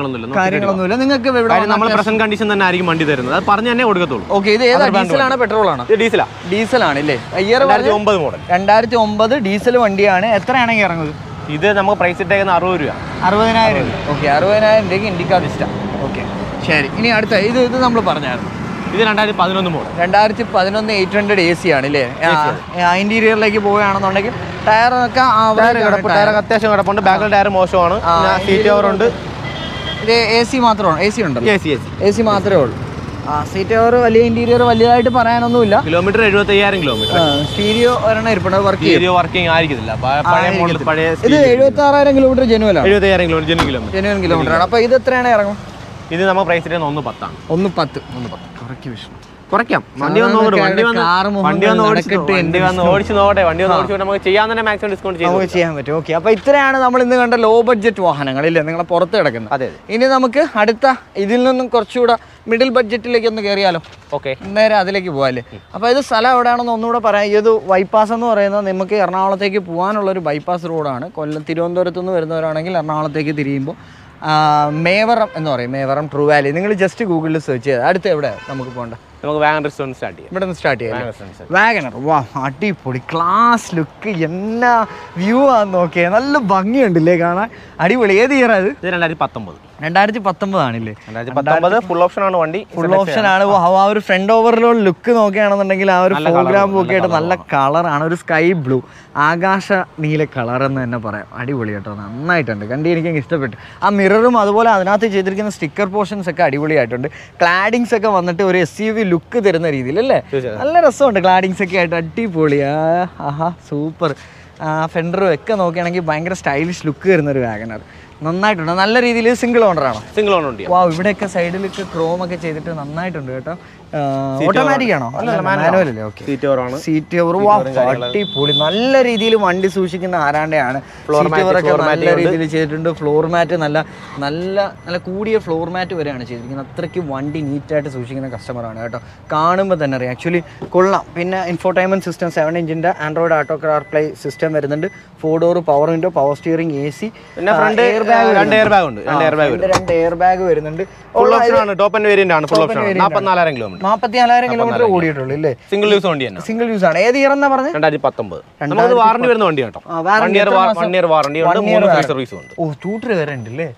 കാര്യങ്ങളൊന്നുമില്ല നോക്കിയിട്ട് കാര്യങ്ങളൊന്നുമില്ല നിങ്ങൾക്ക് ഇവിടെ കാര്യം നമ്മൾ പ്രസന്റ് കണ്ടീഷൻ തന്നെ ആയിരിക്കും വണ്ടി തരുന്നത് അത് പറഞ്ഞ് തന്നെ കൊടുക്കത്തുള്ളൂ ഓക്കെ ഇത് ഏതാ ഡീസലാണോ പെട്രോൾ ആണോ ഇത് ഡീസലാ ഡീസലാണ് ഇല്ലേ ഇയർ രണ്ടായിരത്തി ഒമ്പത് മോഡൽ രണ്ടായിരത്തി ഒമ്പത് ഡീസൽ വണ്ടിയാണ് എത്രയാണെങ്കിൽ ഇറങ്ങുന്നത് ഇത് നമുക്ക് പ്രൈസ് ഇട്ടേക്കുന്ന അറുപത് രൂപ അറുപതിനായിരം ഓക്കെ അറുപതിനായിരം രൂപയ്ക്ക് ഇൻഡിക്കാ വിസ്റ്റ ഓക്കെ ശരി ഇനി അടുത്ത ഇത് ഇത് നമ്മൾ പറഞ്ഞായിരുന്നു ഇത് രണ്ടായിരത്തി പതിനൊന്ന് മോഡൽ രണ്ടായിരത്തി പതിനൊന്ന് എയ്റ്റ് ഹൺഡ്രഡ് എ സി ആണ് അല്ലേ ഇന്റീരിയറിലേക്ക് പോവുകയാണെന്നുണ്ടെങ്കിൽ ടയറൊക്കെ ടയർ കിടപ്പ് ടയർ അത്യാവശ്യം കിടപ്പുണ്ട് ബാക്കിൽ ടയർ മോശമാണ് സീറ്റ് ഓവർ ഉണ്ട് ഇത് എ സി മാത്രമാണ് എ സി ഉണ്ടല്ലോ A C A C A C മാത്രമേ ഉള്ളൂ ആ സീറ്റ് കവർ വലിയ ഇന്റീരിയർ വലിയതായിട്ട് പറയാനൊന്നുമില്ല കിലോമീറ്റർ എഴുപത്തി അയ്യായിരം കിലോമീറ്റർ സ്റ്റീരിയോ ഒരെണ്ണം ഇരിപ്പുണ്ട് വർക്ക് ചെയ്യും വീഡിയോ വർക്കിംഗ് ആയിരിക്കത്തില്ല പ- പഴയ മോഡൽ പഴയ ഇത് എഴുപത്തി ആറായിരം കിലോമീറ്റർ ജനുവലാണ് എഴുപത്തി അയ്യായിരം kilometre genuine kilometre genuine kilometre ആണ് അപ്പോൾ ഇത് എത്രയാണ് ഇറങ്ങും ഇത് നമുക്ക് പ്രൈസ് ഇട്ടേക്കുന്ന ഒന്ന് പത്താണ് ഒന്ന് പത്ത് ഒന്ന് പത്ത് കുറയ്ക്ക് വിഷ്ണു കുറയ്ക്കാം വണ്ടി വന്ന് നോക്കട്ടെ വണ്ടി വന്ന് കാറ് മുഖം വണ്ടി വന്ന് ഓടിച്ച് നടക്കട്ടെ വണ്ടി വന്ന് ഓടിച്ച് നോക്കട്ടെ വണ്ടി വന്ന് ഓടിച്ച് നമുക്ക് ചെയ്യാൻ തന്നെ മാക്സിമം ഡിസ്കൗണ്ട് ചെയ്തു നമുക്ക് ചെയ്യാൻ പറ്റും ഓക്കെ അപ്പോൾ ഇത്രയാണ് നമ്മൾ ഇന്ന് കണ്ട ലോ ബഡ്ജറ്റ് വാഹനങ്ങൾ ഇല്ലേ നിങ്ങളെ പുറത്ത് കിടക്കുന്നത് അതെ അതെ ഇനി നമുക്ക് അടുത്ത ഇതിൽ നിന്നും കുറച്ചുകൂടെ മിഡിൽ ബഡ്ജറ്റിലേക്ക് ഒന്ന് കയറിയാലോ ഓക്കെ നേരെ അതിലേക്ക് പോകാല്ലേ അപ്പോൾ ഇത് സ്ഥലം എവിടെയാണെന്ന് ഒന്നുകൂടെ പറയാം ഇത് ബൈപ്പാസ് എന്ന് പറയുന്നത് നമുക്ക് എറണാകുളത്തേക്ക് പോകാനുള്ള ഒരു ബൈപ്പാസ് റോഡാണ് കൊല്ലം തിരുവനന്തപുരത്ത് നിന്ന് വരുന്നവരാണെങ്കിൽ എറണാകുളത്തേക്ക് തിരിയുമ്പോൾ ആ, മേവറം എന്ന് പറയും മേവറം ട്രൂ വാലി നിങ്ങൾ ജസ്റ്റ് ഗൂഗിളിൽ സെർച്ച് ചെയ്ത് അടുത്ത് എവിടെ നമുക്ക് പോകേണ്ടത് നമുക്ക് വാഗൺ റെസ്റ്റോറൻറ്റ് സ്റ്റാർട്ട് ചെയ്യാം ഇവിടെ നിന്ന് സ്റ്റാർട്ട് ചെയ്യാം വാഗൺ റെസ്റ്റോറൻറ്റ് വാഗണർ വാ അടിപൊളി ക്ലാസ് ലുക്ക് എന്നാ വ്യൂ ആന്ന് നോക്കിയേ നല്ല ഭംഗിയുണ്ടല്ലേ കാണാൻ അടിപൊളി ഏത് ഇയറാ ഇത് ഇത് രണ്ടായിരത്തി പത്തൊമ്പത് രണ്ടായിരത്തി പത്തൊമ്പതാണില്ലേ രണ്ടായിരത്തി പത്തൊമ്പത് ഫുൾ ഓപ്ഷൻ ആണ് വണ്ടി ഫുൾ ഓപ്ഷൻ ആണ് ഓ, ആ ഒരു ഫ്രണ്ട് ഓവറിലുള്ള ലുക്ക് നോക്കുകയാണെന്നുണ്ടെങ്കിൽ ആ ഒരു പ്രോഗ്രാം ഒക്കെ ആയിട്ട് നല്ല കളറാണ് ഒരു സ്കൈ ബ്ലൂ ആകാശ നീല കളർ എന്ന് തന്നെ പറയാം അടിപൊളി കേട്ടോ നന്നായിട്ടുണ്ട് കണ്ടി എനിക്ക് അങ്ങ് ഇഷ്ടപ്പെട്ടു ആ മിററും അതുപോലെ അതിനകത്ത് ചെയ്തിരിക്കുന്ന സ്റ്റിക്കർ പോർഷൻസ് ഒക്കെ അടിപൊളിയായിട്ടുണ്ട് ക്ലാഡിങ്സ് ഒക്കെ വന്നിട്ട് ഒരു എസ് യു വി ലുക്ക് തരുന്ന രീതിയിൽ അല്ലേ തീർച്ചയായും. നല്ല രസമുണ്ട് ക്ലാഡിങ്സ് ഒക്കെ ആയിട്ട് അടിപൊളി ആ ആഹാ സൂപ്പർ ഫെൻഡറും ഒക്കെ നോക്കുകയാണെങ്കിൽ ഭയങ്കര സ്റ്റൈലിഷ് ലുക്ക് തരുന്ന ഒരു വാഗനർ നന്നായിട്ടുണ്ട് നല്ല രീതിയിൽ സിംഗിൾ ഓണറാണോ സിംഗിൾ ഓൺ വണ്ടിയാണ് വാ ഇവിടെയൊക്കെ സൈഡിലൊക്കെ ക്രോം ഒക്കെ ചെയ്തിട്ട് നന്നായിട്ടുണ്ട് കേട്ടോ ഓട്ടോമാറ്റിക് ആണോ മാനുവൽ അല്ലേ ഓക്കെ സീറ്റ് ഓവറാണ് സീറ്റ് ഓവർ വാ അടിപൊളി നല്ല രീതിയിൽ വണ്ടി സൂക്ഷിക്കുന്ന ആരാണ്ടെയാണ് സീറ്റ് ഓവർ ഒക്കെ നല്ല രീതിയിൽ ചെയ്തിട്ടുണ്ട് ഫ്ലോർ മാറ്റ് നല്ല നല്ല നല്ല കൂടിയ ഫ്ലോർ മാറ്റ് വരെയാണ് ചെയ്തിരിക്കുന്നത് അത്രയ്ക്ക് വണ്ടി നീറ്റായിട്ട് സൂക്ഷിക്കുന്ന കസ്റ്റമറാണ് കേട്ടോ കാണുമ്പോൾ തന്നെ അറിയാം ആക്ച്വലി കൊള്ളാം പിന്നെ ഇൻഫോർടൈൻമെന്റ് സിസ്റ്റം സെവൻ ഇഞ്ചിന്റെ Android auto car play system വരുന്നുണ്ട് four door power window power steering A C പിന്നെ ഫ്രണ്ട് രണ്ട് എയർ ബാഗ് ഉണ്ട് രണ്ട് എയർ ബാഗ് രണ്ട് എയർ ബാഗ് വരുന്നുണ്ട് ഫുൾ ഓപ്ഷൻ ആണ് ടോപ്പ് ആൻഡ് വേരിയന്റ് ആണ് ഫുൾ ഓപ്ഷൻ ആണ് നാൽപ്പത്തിനാലായിരം കിലോമീറ്റർ നാൽപ്പത്തിനാലായിരം കിലോമീറ്റർ ഓടിയിട്ടുള്ളൂ ഇല്ലേ സിംഗിൾ യൂസ് വണ്ടി തന്നെ സിംഗിൾ യൂസ് ആണ് ഏത് ഇയർ എന്നാ പറഞ്ഞത് രണ്ടായിരത്തി പത്തൊമ്പത് നമുക്ക് വാറണ്ടി വരുന്ന വണ്ടി കേട്ടോ ആ, warranty വൺ ഇയർ എത്ര മാസം? വൺ ഇയർ വാറണ്ടി ഉണ്ട് One year മൂന്ന് ഫ്രീ warranty. സർവീസും ഉണ്ട് ഓ ട്യൂട്ടർ വരെ ഉണ്ട് അല്ലേ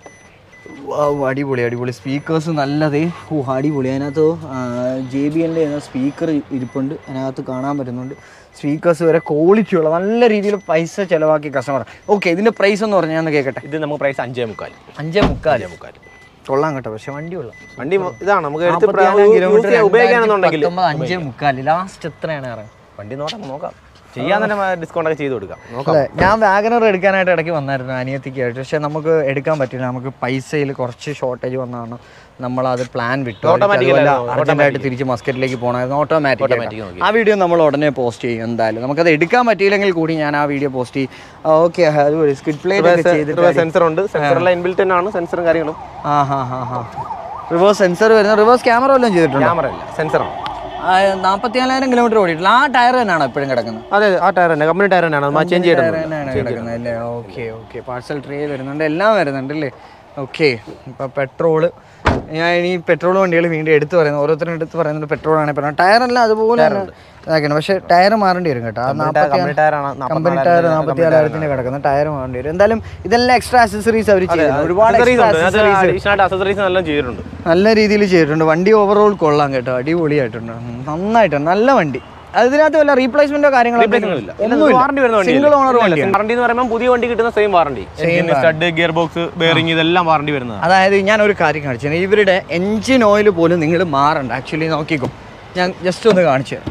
അടിപൊളി അടിപൊളി സ്പീക്കേഴ്സ് നല്ലതേ ഓ അടിപൊളി അതിനകത്ത് ജെ ബി എൻ്റെ സ്പീക്കർ ഇരിപ്പുണ്ട് അതിനകത്ത് കാണാൻ പറ്റുന്നുണ്ട് സ്പീക്കേഴ്സ് വരെ ക്വാളിറ്റി ഉള്ള നല്ല രീതിയിൽ പൈസ ചിലവാക്കി കസ്റ്റമർ ഓക്കെ ഇതിന്റെ പ്രൈസ് എന്ന് പറഞ്ഞാൽ ഒന്ന് കേൾക്കട്ടെ ഇത് നമുക്ക് പ്രൈസ് അഞ്ചേ മുക്കാൽ അഞ്ചേ മുക്കാൽ അഞ്ചേ മുക്കാൽ കൊള്ളാം കേട്ടോ പക്ഷെ വണ്ടി കൊള്ളാം വണ്ടി ഇതാണ് നമുക്ക് എടുത്ത് നാൽപ്പത്തിനാലായിരം കിലോമീറ്റർ ഉപയോഗിക്കാണെന്നുണ്ടെങ്കിൽ അഞ്ചേ മുക്കാൽ ലാസ്റ്റ് എത്രയാണ് ഇറങ്ങും വണ്ടി നോക്കാം നോക്കാം ചെയ്യാൻ തന്നെ ഡിസ്കൗണ്ട് ഒക്കെ ചെയ്ത് കൊടുക്കാം നോക്കാം അതെ ഞാൻ വാഗനർ എടുക്കാനായിട്ട് ഇടയ്ക്ക് വന്നായിരുന്നു അനിയത്തിക്കായിട്ട് പക്ഷെ നമുക്ക് എടുക്കാൻ പറ്റില്ല നമുക്ക് പൈസയിൽ കുറച്ച് ഷോർട്ടേജ് വന്നതാണ് നമ്മൾ അത് പ്ലാൻ വിട്ടു Automatic അല്ലായിരുന്നു, അർജന്റായിട്ട് തിരിച്ച് മസ്കറ്റിലേക്ക് പോകണമായിരുന്നു Automatic ഓട്ടോമാറ്റിക് നോക്കി. ആ വീഡിയോ നമ്മൾ ഉടനെ പോസ്റ്റ് ചെയ്യും എന്തായാലും നമുക്കത് എടുക്കാൻ പറ്റിയില്ലെങ്കിൽ കൂടി ഞാൻ ആ വീഡിയോ പോസ്റ്റ് ചെയ്യും ഓക്കെ അതുപോലെ സ്കിഡ് പ്ലേറ്റ് ഒക്കെ ചെയ്തിട്ട് സെൻസർ ഉണ്ട് സെൻസറെല്ലാം ഇൻബിൽറ്റ് തന്നെയാണ് സെൻസറും കാര്യങ്ങളും ആ ഹാ ഹാ ഹാ റിവേഴ്സ് സെൻസർ വരുന്ന റിവേഴ്സ് ക്യാമറ വല്ലതും ചെയ്തിട്ടുണ്ട് ക്യാമറ ഇല്ല സെൻസറാണ് നാൽപ്പത്തിനാലായിരം കിലോമീറ്റർ ഓടിയിട്ടില്ല ആ ടയർ തന്നെയാണോ എപ്പോഴും കിടക്കുന്നത് അതെ അതെ, ആ ടയർ തന്നെ കമ്പനി ടയർ തന്നെയാണ് അത് ചേഞ്ച് ചെയ്തിട്ടുണ്ട് തന്നെയാണ് കിടക്കുന്നത് അല്ലേ ഓക്കെ ഓക്കെ പാർസൽ ട്രേ വരുന്നുണ്ട് എല്ലാം വരുന്നുണ്ട് അല്ലേ ഓക്കെ ഇപ്പം പെട്രോള് ഞാൻ ഇനി പെട്രോൾ വണ്ടികൾ വീണ്ടും എടുത്ത് പറയുന്നത് ഓരോരുത്തരും എടുത്ത് പറയുന്നുണ്ട് പെട്രോൾ ആണ് പറയുന്നത് ടയറെല്ലാം അതുപോലെ തന്നെ ഇതാക്കണം പക്ഷേ ടയർ മാറേണ്ടി വരും കേട്ടോ ആ നാൽപ്പത്തി കമ്പനി ടയറാണ് കമ്പനി ടയർ നാൽപ്പത്തി നാലായിരത്തിന് കിടക്കുന്ന ടയർ മാറേണ്ടി വരും എന്തായാലും ഇതെല്ലാം എക്സ്ട്രാ അക്സസറീസ് അവർ ചെയ്യുന്നു ഒരുപാട് extra accessories അഡീഷണൽ അക്സസറീസ് എല്ലാം ചെയ്തിട്ടുണ്ട് നല്ല രീതിയിൽ ചെയ്തിട്ടുണ്ട് വണ്ടി ഓവറോൾ കൊള്ളാം കേട്ടോ അടിപൊളിയായിട്ടുണ്ട് ഉം, നന്നായിട്ടുണ്ട് നല്ല വണ്ടി അതിനകത്ത് വല്ല റീപ്ലേസ്മെന്റോ കാര്യങ്ങളോ ഇല്ല ഒന്നുമില്ല വാറണ്ടി വരുന്ന വണ്ടി സിംഗിൾ ഓണർ വണ്ടി വാറണ്ടി എന്ന് പറയുമ്പോൾ പുതിയ വണ്ടി കിട്ടുന്ന same warranty stud gear box bearing ഇതെല്ലാം വാറണ്ടി വരുന്നതാണ് അതായത് ഞാൻ ഒരു കാര്യം കാണിച്ചു തരാം. ഇവരുടെ എൻജിൻ ഓയിൽ പോലും നിങ്ങൾ മാറണ്ട ആക്ച്വലി നോക്കിക്കോ ഞാൻ ജസ്റ്റ് ഒന്ന് കാണിച്ചു തരാം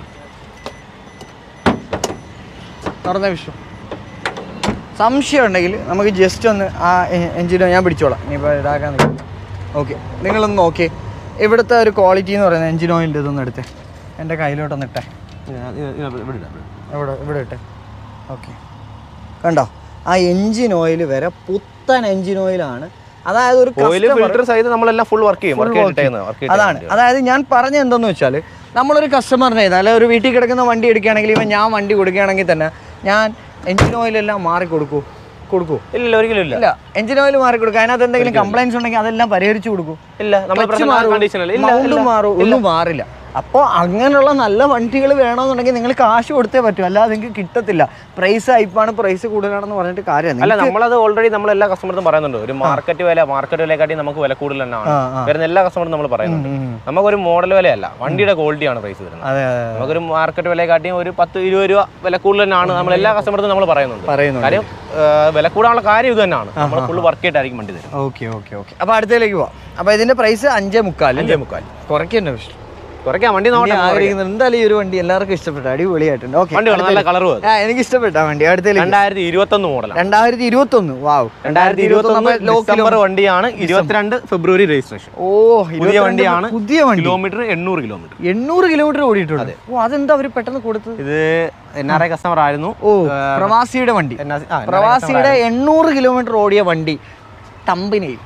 തുറന്ന വിഷു സംശയം ഉണ്ടെങ്കിൽ നമുക്ക് ജസ്റ്റ് ഒന്ന് ആ എൻജിൻ ഞാൻ പിടിച്ചോളാം ഇനിയിപ്പോൾ ഇതാക്കാൻ ഓക്കെ നിങ്ങളൊന്ന് നോക്കിയേ ഇവിടുത്തെ ഒരു ക്വാളിറ്റി എന്ന് പറയുന്നത് എൻജിൻ ഓയിലിൻ്റെ ഇതൊന്ന് എടുത്തേ എൻ്റെ കയ്യിലോട്ടൊന്ന് ഇട്ടേ ഇവിടെ ഇവിടെ ഇട്ടെ ഓക്കെ കണ്ടോ ആ എൻജിൻ ഓയിൽ വരെ പുത്തൻ എൻജിൻ ഓയിലാണ് അതായത് ഒരു ഓയിൽ customer- ഫിൽറ്റർ സൈഡ് നമ്മളെല്ലാം ഫുൾ വർക്ക് ചെയ്യും വർക്ക് ചെയ്തിട്ടേന്ന് വർക്ക് അതാണ് അതായത് ഞാൻ പറഞ്ഞ എന്തെന്ന് വെച്ചാൽ നമ്മളൊരു കസ്റ്റമറിനെ അല്ലെ ഒരു വീട്ടിൽ കിടക്കുന്ന വണ്ടി എടുക്കുകയാണെങ്കിൽ ഇവൻ ഞാൻ വണ്ടി കൊടുക്കുകയാണെങ്കിൽ തന്നെ ഞാൻ എൻജിൻ ഓയിലെല്ലാം മാറി കൊടുക്കൂ കൊടുക്കൂ ഇല്ല ഒരിക്കലും ഇല്ല ഇല്ല എഞ്ചിൻ ഓയിൽ മാറി കൊടുക്കുക അതിനകത്ത് എന്തെങ്കിലും കംപ്ലൈൻസ് ഉണ്ടെങ്കിൽ അതെല്ലാം പരിഹരിച്ചു കൊടുക്കും ഇല്ല നമ്മൾ പ്രശ്നം കണ്ടീഷൻ അല്ല ഇല്ല മൗണ്ട് മാറും ഒന്നും മാറില്ല അപ്പോൾ അങ്ങനെയുള്ള നല്ല വണ്ടികൾ വേണമെന്നുണ്ടെങ്കിൽ നിങ്ങൾ കാശ് കൊടുത്തേ പറ്റൂ അല്ലാതെ നിങ്ങൾക്ക് കിട്ടത്തില്ല പ്രൈസ് ഹൈപ്പാണ് പ്രൈസ് കൂടുതലാണെന്ന് പറഞ്ഞിട്ട് കാര്യമാണ് അല്ല നമ്മളത് ഓൾറെഡി നമ്മൾ എല്ലാ കസ്റ്റമർക്കും പറയുന്നുണ്ട് ഒരു മാർക്കറ്റ് വില മാർക്കറ്റ് വിലക്കാട്ടി നമുക്ക് വില കൂടുതൽ തന്നെയാണ് ആ, ആ. വരുന്ന എല്ലാ കസ്റ്റമറും നമ്മൾ പറയുന്നുണ്ട് നമുക്കൊരു മോഡൽ വിലയല്ല വണ്ടിയുടെ ക്വാളിറ്റിയാണ് പ്രൈസ് വരുന്നത് അതെ അതെ നമുക്കൊരു മാർക്കറ്റ് വിലയെക്കാട്ടിയും ഒരു പത്ത് ഇരുപത് രൂപ വില കൂടുതൽ തന്നെയാണ് നമ്മൾ എല്ലാ കസ്റ്റമർക്കും നമ്മൾ പറയുന്നുണ്ട് പറയുന്നുണ്ട് കാര്യം ആ, വില കൂടാനുള്ള കാര്യം ഇത് തന്നെയാണ് നമ്മൾ ഫുൾ വർക്ക് ചെയ്തിട്ടായിരിക്കും വണ്ടി തരും ഓക്കെ ഓക്കെ ഓക്കെ അപ്പോൾ അടുത്തേക്ക് പോവാം അപ്പോൾ ഇതിന്റെ പ്രൈസ് അഞ്ചേ മുക്കാൽ അഞ്ചേ മുക്കാൽ കുറയ്ക്കണ്ട പക്ഷേ കുറയ്ക്കാം വണ്ടി നോക്കട്ടെ ആഗ്രഹിക്കുന്നത് എന്തായാലും ഈ ഒരു വണ്ടി എല്ലാവർക്കും ഇഷ്ടപ്പെട്ടു അടിപൊളിയായിട്ടുണ്ട് ഓക്കെ വണ്ടി വേണം നല്ല കളർ ആ എനിക്ക് ഇഷ്ടപ്പെട്ട വണ്ടി അടുത്തേക്ക് രണ്ടായിരത്തി ഇരുപത്തി ഒന്ന് മോഡലാണ് രണ്ടായിരത്തി ഇരുപത്തി ഒന്ന് വാവ് രണ്ടായിരത്തി ഇരുപത്തി ഒന്ന് ഡിസംബർ വണ്ടിയാണ് ഇരുപത്തിരണ്ട് ഫെബ്രുവരി രജിസ്ട്രേഷൻ ഓ പുതിയ ഇരുപത്തിരണ്ട് വണ്ടിയാണ് പുതിയ വണ്ടി കിലോമീറ്റർ എണ്ണൂറ് കിലോമീറ്റർ എണ്ണൂറ് കിലോമീറ്റർ ഓടിയിട്ടുണ്ട് ഓ അതെന്താ അവര് പെട്ടെന്ന് കൊടുത്തത് ഇത് എൻ ആർ ഐ കസ്റ്റമർ ആയിരുന്നു ഓ പ്രവാസിയുടെ വണ്ടി NRI ആ, NRI പ്രവാസിയുടെ എണ്ണൂറ് കിലോമീറ്റർ ഓടിയ വണ്ടി കമ്പനിയിൽ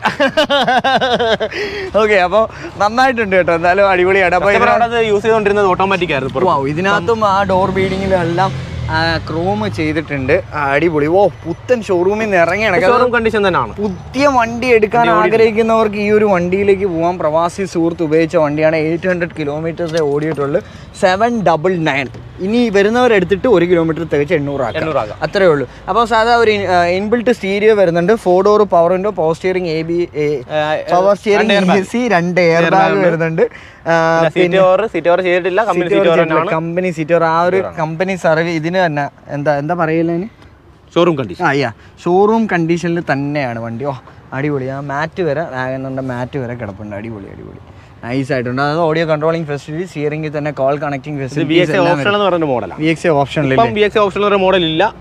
ഓക്കെ അപ്പോൾ നന്നായിട്ടുണ്ട് കേട്ടോ എന്തായാലും അടിപൊളിയാണ് അപ്പോൾ customer അവിടെ അത് യൂസ് ചെയ്തുകൊണ്ടിരുന്നത് ഓട്ടോമാറ്റിക് ആയിരുന്നു ഇപ്പൊ. വാവ് ഇതിനകത്തും ആ ഡോർ ബീഡിങ്ങിലും എല്ലാം ക്രോം ചെയ്തിട്ടുണ്ട് ആ, അടിപൊളി ഓ പുത്തൻ ഷോറൂമിൽ നിന്ന് ഇറങ്ങി നടക്കാം ഷോറൂം കണ്ടീഷൻ തന്നെയാണ് പുതിയ വണ്ടി എടുക്കാൻ ആഗ്രഹിക്കുന്നവർക്ക് ഈ ഒരു വണ്ടിയിലേക്ക് പോകാൻ പ്രവാസി സുഹൃത്ത് ഉപയോഗിച്ച വണ്ടിയാണ് എയ്റ്റ് ഹൺഡ്രഡ് കിലോമീറ്റേഴ്സേ ഓടിയിട്ടുള്ളൂ സെവൻ ഡബിൾ നയൻ ഇനി വരുന്നവരെടുത്തിട്ട് ഒരു കിലോമീറ്റർ തികച്ച് എണ്ണൂറാക്കാം എണ്ണൂറാകാം അത്രേ ഉള്ളൂ അപ്പോൾ സാധാ ഒരു ഇൻബിൽട്ട് സ്റ്റീരിയോ വരുന്നുണ്ട് four door power window power steering A B power steering A C രണ്ട് എയർ ബാഗ് വരുന്നുണ്ട് ആ, സീറ്റ് ഓവർ സീറ്റ് ഓവർ ചെയ്തിട്ടില്ല കമ്പനി സീറ്റ് ഓവർ തന്നെയാണ് കമ്പനി സീറ്റർ ആ ഒരു കമ്പനി സർവീസ് ഇതിന് തന്നെ എന്താ എന്താ പറയില്ല ഷോറൂം കണ്ടീഷൻ ആ യാ ഷോറൂം കണ്ടീഷനിൽ തന്നെയാണ് വണ്ടി ഓ അടിപൊളി ആ മാറ്റ് വരെ വാഗനറിൻ്റെ മാറ്റ് വരെ കിടപ്പുണ്ട് അടിപൊളി അടിപൊളി നൈസ് ആയിട്ടുണ്ട് അത് ഓഡിയോ കൺട്രോളിംഗ് ഫെസിലിറ്റി സ്റ്റിയറിംഗിൽ തന്നെ കോൾ കണക്ടിങ് ബി ഫെസിലിറ്റീസ് എക്സ് ഓപ്ഷൻ എന്ന് പറയുന്ന മോഡലാണ് വി എക്സ് ഓപ്ഷനിൽ ഇപ്പം ബി എക്സ് ഓപ്ഷൻ എന്ന് മോഡൽ ഇല്ല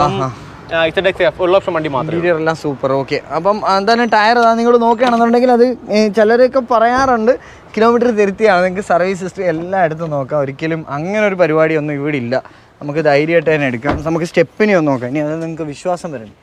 ഇസഡ് എക്സ് ഫുൾ ഓപ്ഷൻ വണ്ടി മാത്രമേ ഇന്റീരിയർ എല്ലാം സൂപ്പർ ഓക്കെ അപ്പം എന്തായാലും ടയർ നിങ്ങൾ നോക്കുകയാണെന്നുണ്ടെങ്കിൽ അത് ഏ, ചിലരൊക്കെ പറയാറുണ്ട് കിലോമീറ്റർ തിരുത്തിയാണ് നിങ്ങൾക്ക് സർവീസ് ഹിസ്റ്ററി എല്ലാം എടുത്ത് നോക്കാം ഒരിക്കലും അങ്ങനെ ഒരു പരിപാടിയൊന്നും ഇവിടെ ഇല്ല നമുക്ക് ധൈര്യമായിട്ട് തന്നെ എടുക്കാം നമുക്ക് സ്റ്റെപ്പിനെ ഒന്ന് നോക്കാം ഇനി അത് നിങ്ങൾക്ക് വിശ്വാസം വരണം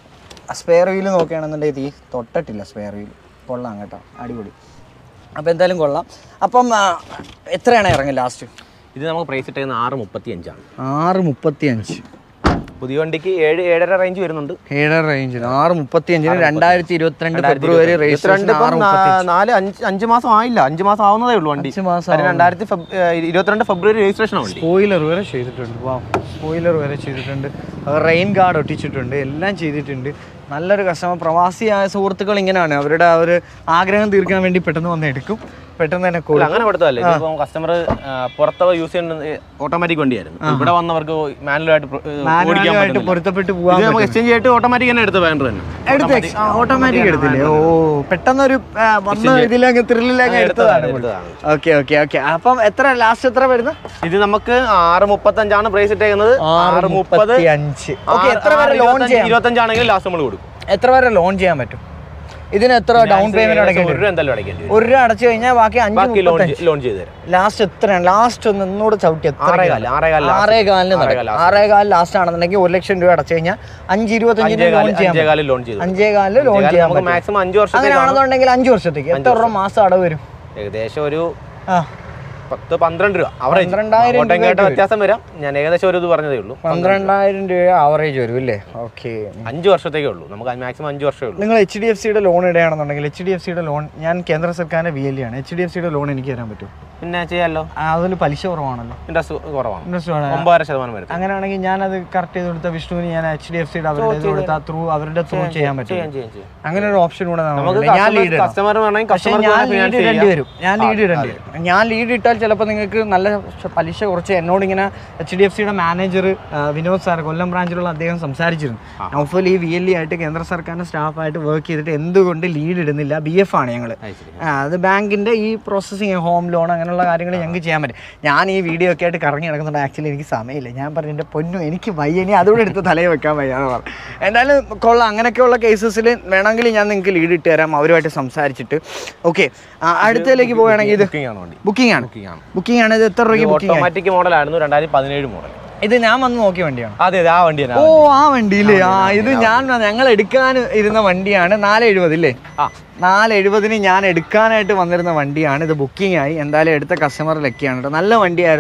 ആ സ്പെയർ വീല് നോക്കുകയാണെന്നുണ്ടെങ്കിൽ തീ തൊട്ടിട്ടില്ല സ്പെയർ വീല് കൊള്ളാം കേട്ടോ അടിപൊളി അപ്പോൾ എന്തായാലും കൊള്ളാം അപ്പം ആ, എത്രയാണ് ഇറങ്ങുക ലാസ്റ്റ് ഇത് നമുക്ക് പ്രൈസ് ഇട്ടേക്കുന്ന ആറ് മുപ്പത്തി അഞ്ചാണ് ആറ് മുപ്പത്തി അഞ്ച് പുതിയ വണ്ടിക്ക് ഏഴ് ഏഴര റേഞ്ച് വരുന്നുണ്ട് ഏഴര റേഞ്ചിന് ആറ് മുപ്പത്തി അഞ്ചിന് രണ്ടായിരത്തി ഇരുപത്തിരണ്ട് ഫെബ്രുവരി രജിസ്ട്രേഷൻ ഇരുപത്തിരണ്ട് ആറ് ഇപ്പം നാ- നാല് അഞ്ച് അഞ്ച് മാസം ആയില്ല അഞ്ച് മാസം ആവുന്നതേ ഉള്ളൂ വണ്ടി അഞ്ച് മാസം കാര്യം രണ്ടായിരത്തി ഫെബ്- ഏഹ് ഇരുപത്തിരണ്ട് ഫെബ്രുവരി രജിസ്ട്രേഷൻ വണ്ടി സ്പോയിലർ വരെ ചെയ്തിട്ടുണ്ട് വാ സ്പോയിലർ വരെ ചെയ്തിട്ടുണ്ട് റെയിൻ ഗാർഡ് ഒട്ടിച്ചിട്ടുണ്ട് എല്ലാം ചെയ്തിട്ടുണ്ട് നല്ലൊരു കസ്റ്റമർ പ്രവാസിയായ സുഹൃത്തുക്കൾ ഇങ്ങനെയാണ് അവരുടെ ആ ഒരു ആഗ്രഹം തീർക്കാൻ വേണ്ടി പെട്ടെന്ന് വന്ന് എടുക്കും പെട്ടെന്ന് തന്നെ അല്ല, കൊടുക്കും അങ്ങനെ കൊടുത്തതല്ലേ ഇതിപ്പം കസ്റ്റമർ പുറത്ത് യൂസ് ചെയ്യുന്ന ഓട്ടോമാറ്റിക് വണ്ടിയായിരുന്നു ഇവിടെ വന്നവർക്ക് മാനുവലായിട്ട് ഓടിക്കാൻ മാനുവലായിട്ട് പറ്റുന്നില്ല. പൊരുത്തപ്പെട്ട് പോകാൻ ഇത് നമുക്ക് എക്സ്ചേഞ്ച് ചെയ്തിട്ട് ഓട്ടോമാറ്റിക് തന്നെ എടുത്ത് വേണ്ട തന്നെ എടുത്ത് ഓട്ടോമാറ്റിക് എടുത്തില്ലേ ഓ പെട്ടെന്നൊരു ആ, വന്ന ഇതിലങ്ങ് ത്രില്ലിലങ്ങ് എടുത്തതാണ് എടുത്തതാണ്. ഓക്കെ ഓക്കെ ഓക്കെ അപ്പം എത്ര ലാസ്റ്റ് എത്ര വരുന്നത് ഇത് നമുക്ക് ആറ് മുപ്പത്തഞ്ചാണ് പ്രൈസ് ഇട്ടേക്കുന്നത് ആറ് മുപ്പത് അഞ്ച് ഓക്കെ എത്ര വരെ ലോൺ ചെയ്യാം ഇരുപത്തഞ്ചാണെങ്കിൽ ലാസ്റ്റ് നമ്മൾ കൊടുക്കും എത്ര വരെ ലോൺ ചെയ്യാൻ പറ്റും ഇതിന് എത്ര ഡൗൺ പേയ്മെന്റ് അടയ്ക്കേണ്ടി ഒരു രൂപ എന്തായാലും അടയ്ക്കേണ്ടി വരും ഒരു രൂപ അടച്ചു കഴിഞ്ഞാൽ ബാക്കി അഞ്ച് ബാക്കി ലോൺ ലോൺ ചെയ്ത് തരാം ലാസ്റ്റ് എത്രയാണ് ലാസ്റ്റ് ഒന്ന് ഒന്നുകൂടെ ചവിട്ടി എത്ര ആറേകാല് ആറേകാല് ആറേ കാലിന് നടക്കും ആറേ കാല് ലാസ്റ്റ് ആണെന്നുണ്ടെങ്കിൽ ഒരു ലക്ഷം രൂപ അടച്ചു കഴിഞ്ഞാൽ അഞ്ച് ഇരുപത്തഞ്ചിന് ലോൺ ചെയ്യാൻ പറ്റും. അഞ്ചേകാല് ലോൺ ചെയ്ത് അഞ്ചേ കാലിന് ലോൺ ചെയ്യാൻ നമുക്ക് പറ്റും മാക്സിമം അഞ്ച് വർഷത്തേക്ക് അങ്ങനെയാണെന്നുണ്ടെങ്കിൽ അഞ്ച് വർഷത്തേക്ക് എത്ര രൂപ മാസം അടവ് വരും ഏകദേശം ഒരു ആ പത്ത് പന്ത്രണ്ട് രൂപ അവറേജ് പന്ത്രണ്ടായിരം അങ്ങോട്ടും ഇങ്ങോട്ടും വ്യത്യാസം വരാം ഞാൻ ഏകദേശം ഒരു ഇത് പറഞ്ഞതേ ഉള്ളൂ പന്ത്രണ്ടായിരം രൂപ ആവറേജ് വരും അല്ലേ ഓക്കെ അഞ്ച് വർഷത്തേക്കേ ഉള്ളൂ നമുക്ക് മാക്സിമം അഞ്ച് വർഷമേ ഉള്ളൂ നിങ്ങൾ എച്ച് ഡി എഫ് സിയുടെ ലോൺ ഇടുകയാണെന്നുണ്ടെങ്കിൽ എച്ച് ഡി എഫ് സിയുടെ ലോൺ ഞാൻ കേന്ദ്ര സർക്കാരിന്റെ വി എൽ ആണ് എച്ച് ഡി എഫ് സിയുടെ ലോൺ എനിക്ക് തരാൻ പറ്റും പിന്നെ ചെയ്യാമല്ലോ അതിൽ പലിശ കുറവാണല്ലോ ഇൻട്രസ്റ്റ് കുറവാണ് ഇൻട്രസ്റ്റ് വേണം ഒമ്പതര ശതമാനം വരും അങ്ങനെയാണെങ്കിൽ ഞാൻ അത് കറക്റ്റ് ചെയ്ത് കൊടുത്ത വിഷ്ണുവിന് ഞാൻ എച്ച് ഡി എഫ് സിയുടെ അവരുടെ ഇത് കൊടുത്ത ത്രൂ അവരുടെ ത്രൂ ചെയ്യാൻ പറ്റും ചെയ്യാം ചെയ്യാം ചെയ്യാം അങ്ങനെ ഒരു ഓപ്ഷൻ കൂടെ നമുക്ക് നമുക്കുണ്ട്. ഞാൻ ലീഡ് കസ്റ്റമർ വേണമെങ്കിൽ പക്ഷേ കസ്റ്റമർ ഞാൻ ലീഡ് ഇടേണ്ടി വരും ഞാൻ ലീഡ് ഇടേണ്ടി വരും ഞാൻ ലീഡ് ഇട്ടാൽ ചിലപ്പോൾ നിങ്ങൾക്ക് നല്ല ശ- പലിശ കുറച്ച് എന്നോട് ഇങ്ങനെ എച്ച് ഡി എഫ് സിയുടെ മാനേജർ വിനോദ് സാർ കൊല്ലം ബ്രാഞ്ചിലുള്ള അദ്ദേഹം സംസാരിച്ചിരുന്നു നൗഫൽ ഈ വി എൽ ഇ ആയിട്ട് കേന്ദ്ര സർക്കാരിൻ്റെ സ്റ്റാഫായിട്ട് വർക്ക് ചെയ്തിട്ട് എന്തുകൊണ്ട് ലീഡ് ഇടുന്നില്ല ബി എഫ് ആണ് ഞങ്ങൾ അത് ബാങ്കിൻ്റെ ഈ പ്രോസസ്സിങ് ഹോം ലോൺ അങ്ങനെയുള്ള കാര്യങ്ങൾ ഞങ്ങൾക്ക് ചെയ്യാൻ പറ്റും ഞാൻ ഈ വീഡിയോ ഒക്കെ ആയിട്ട് കറങ്ങി നടക്കുന്നുണ്ട് ആക്ച്വലി എനിക്ക് സമയമില്ല ഞാൻ പറഞ്ഞു എൻ്റെ പൊന്നു എനിക്ക് വയ്യ ഇനി അതുകൂടെ എടുത്ത് തലയിൽ വെക്കാൻ വയ്യാന്ന് പറഞ്ഞു എന്തായാലും കൊള്ളാം അങ്ങനെയൊക്കെയുള്ള കേസസിൽ വേണമെങ്കിൽ ഞാൻ നിങ്ങൾക്ക് ലീഡ് ഇട്ട് തരാം അവരുമായിട്ട് സംസാരിച്ചിട്ട് ഓക്കെ അടുത്തതിലേക്ക് പോവുകയാണെങ്കിൽ ഇത് ബുക്കിംഗ് ആണ് വണ്ടി ബുക്കിംഗ് ആണ് ബുക്കിംഗ് ആണ് ബുക്കിംഗ് ആണ് ഇത് എത്ര രൂപയ്ക്ക് ബുക്കിംഗ് ആണ് ഓട്ടോമാറ്റിക് മോഡലായിരുന്നു രണ്ടായിരത്തി പതിനേഴ് മോഡൽ ഇത് ഞാൻ വന്ന് നോക്കിയ വണ്ടിയാണ് അതെ അതെ ആ വണ്ടി തന്നെ ഓ ആ വണ്ടിയില്ലേ ആ ഇത് ഞാൻ ഞങ്ങൾ എടുക്കാൻ ഇരുന്ന വണ്ടിയാണ് നാല് എഴുപത് ഇല്ലേ ആ നാല് എഴുപതിന് ഞാൻ എടുക്കാനായിട്ട് വന്നിരുന്ന വണ്ടിയാണ് ഇത് ബുക്കിംഗ് ആയി എന്തായാലും എടുത്ത കസ്റ്റമർ ലക്കിയാണ് കേട്ടോ നല്ല വണ്ടിയായിരുന്നു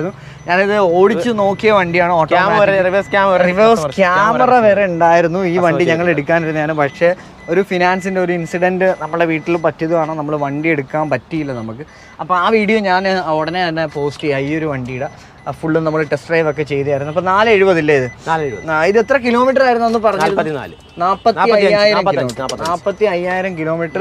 ഞാനിത് ഓടിച്ചു നോക്കിയ വണ്ടിയാണ് ക്യാമ വരെ ഓട്ടോമാറ്റിക് റിവേഴ്സ് ക്യാമ വരെ റിവേഴ്സ് ക്യാമറ വരെ ഉണ്ടായിരുന്നു ഈ വണ്ടി ഞങ്ങൾ എടുക്കാനിരുന്നതാണ് പക്ഷേ ഒരു ഫിനാൻസിൻ്റെ ഒരു ഇൻസിഡൻറ്റ് നമ്മുടെ വീട്ടിൽ പറ്റിയതുമാണ് നമ്മൾ വണ്ടി എടുക്കാൻ പറ്റിയില്ല നമുക്ക് അപ്പോൾ ആ വീഡിയോ ഞാൻ ഉടനെ തന്നെ പോസ്റ്റ് ചെയ്യാം ഈ ഒരു വണ്ടിയുടെ ഫുള്ളും നമ്മൾ ടെസ്റ്റ് ഡ്രൈവ് ഒക്കെ ചെയ്തായിരുന്നു അപ്പോൾ നാല് എഴുപതില്ലേ ഇത് നാല് എഴുപത് ആ, ഇത് എത്ര കിലോമീറ്റർ ആയിരുന്നു എന്ന് പറഞ്ഞു നാൽപ്പത്തിനാല് നാൽപ്പത്തി നാൽപ്പത്തിയഞ്ച്, അയ്യായിരം നാൽപ്പത്തഞ്ച്, കിലോമീറ്റർ നാൽപ്പത്തി അയ്യായിരം കിലോമീറ്റർ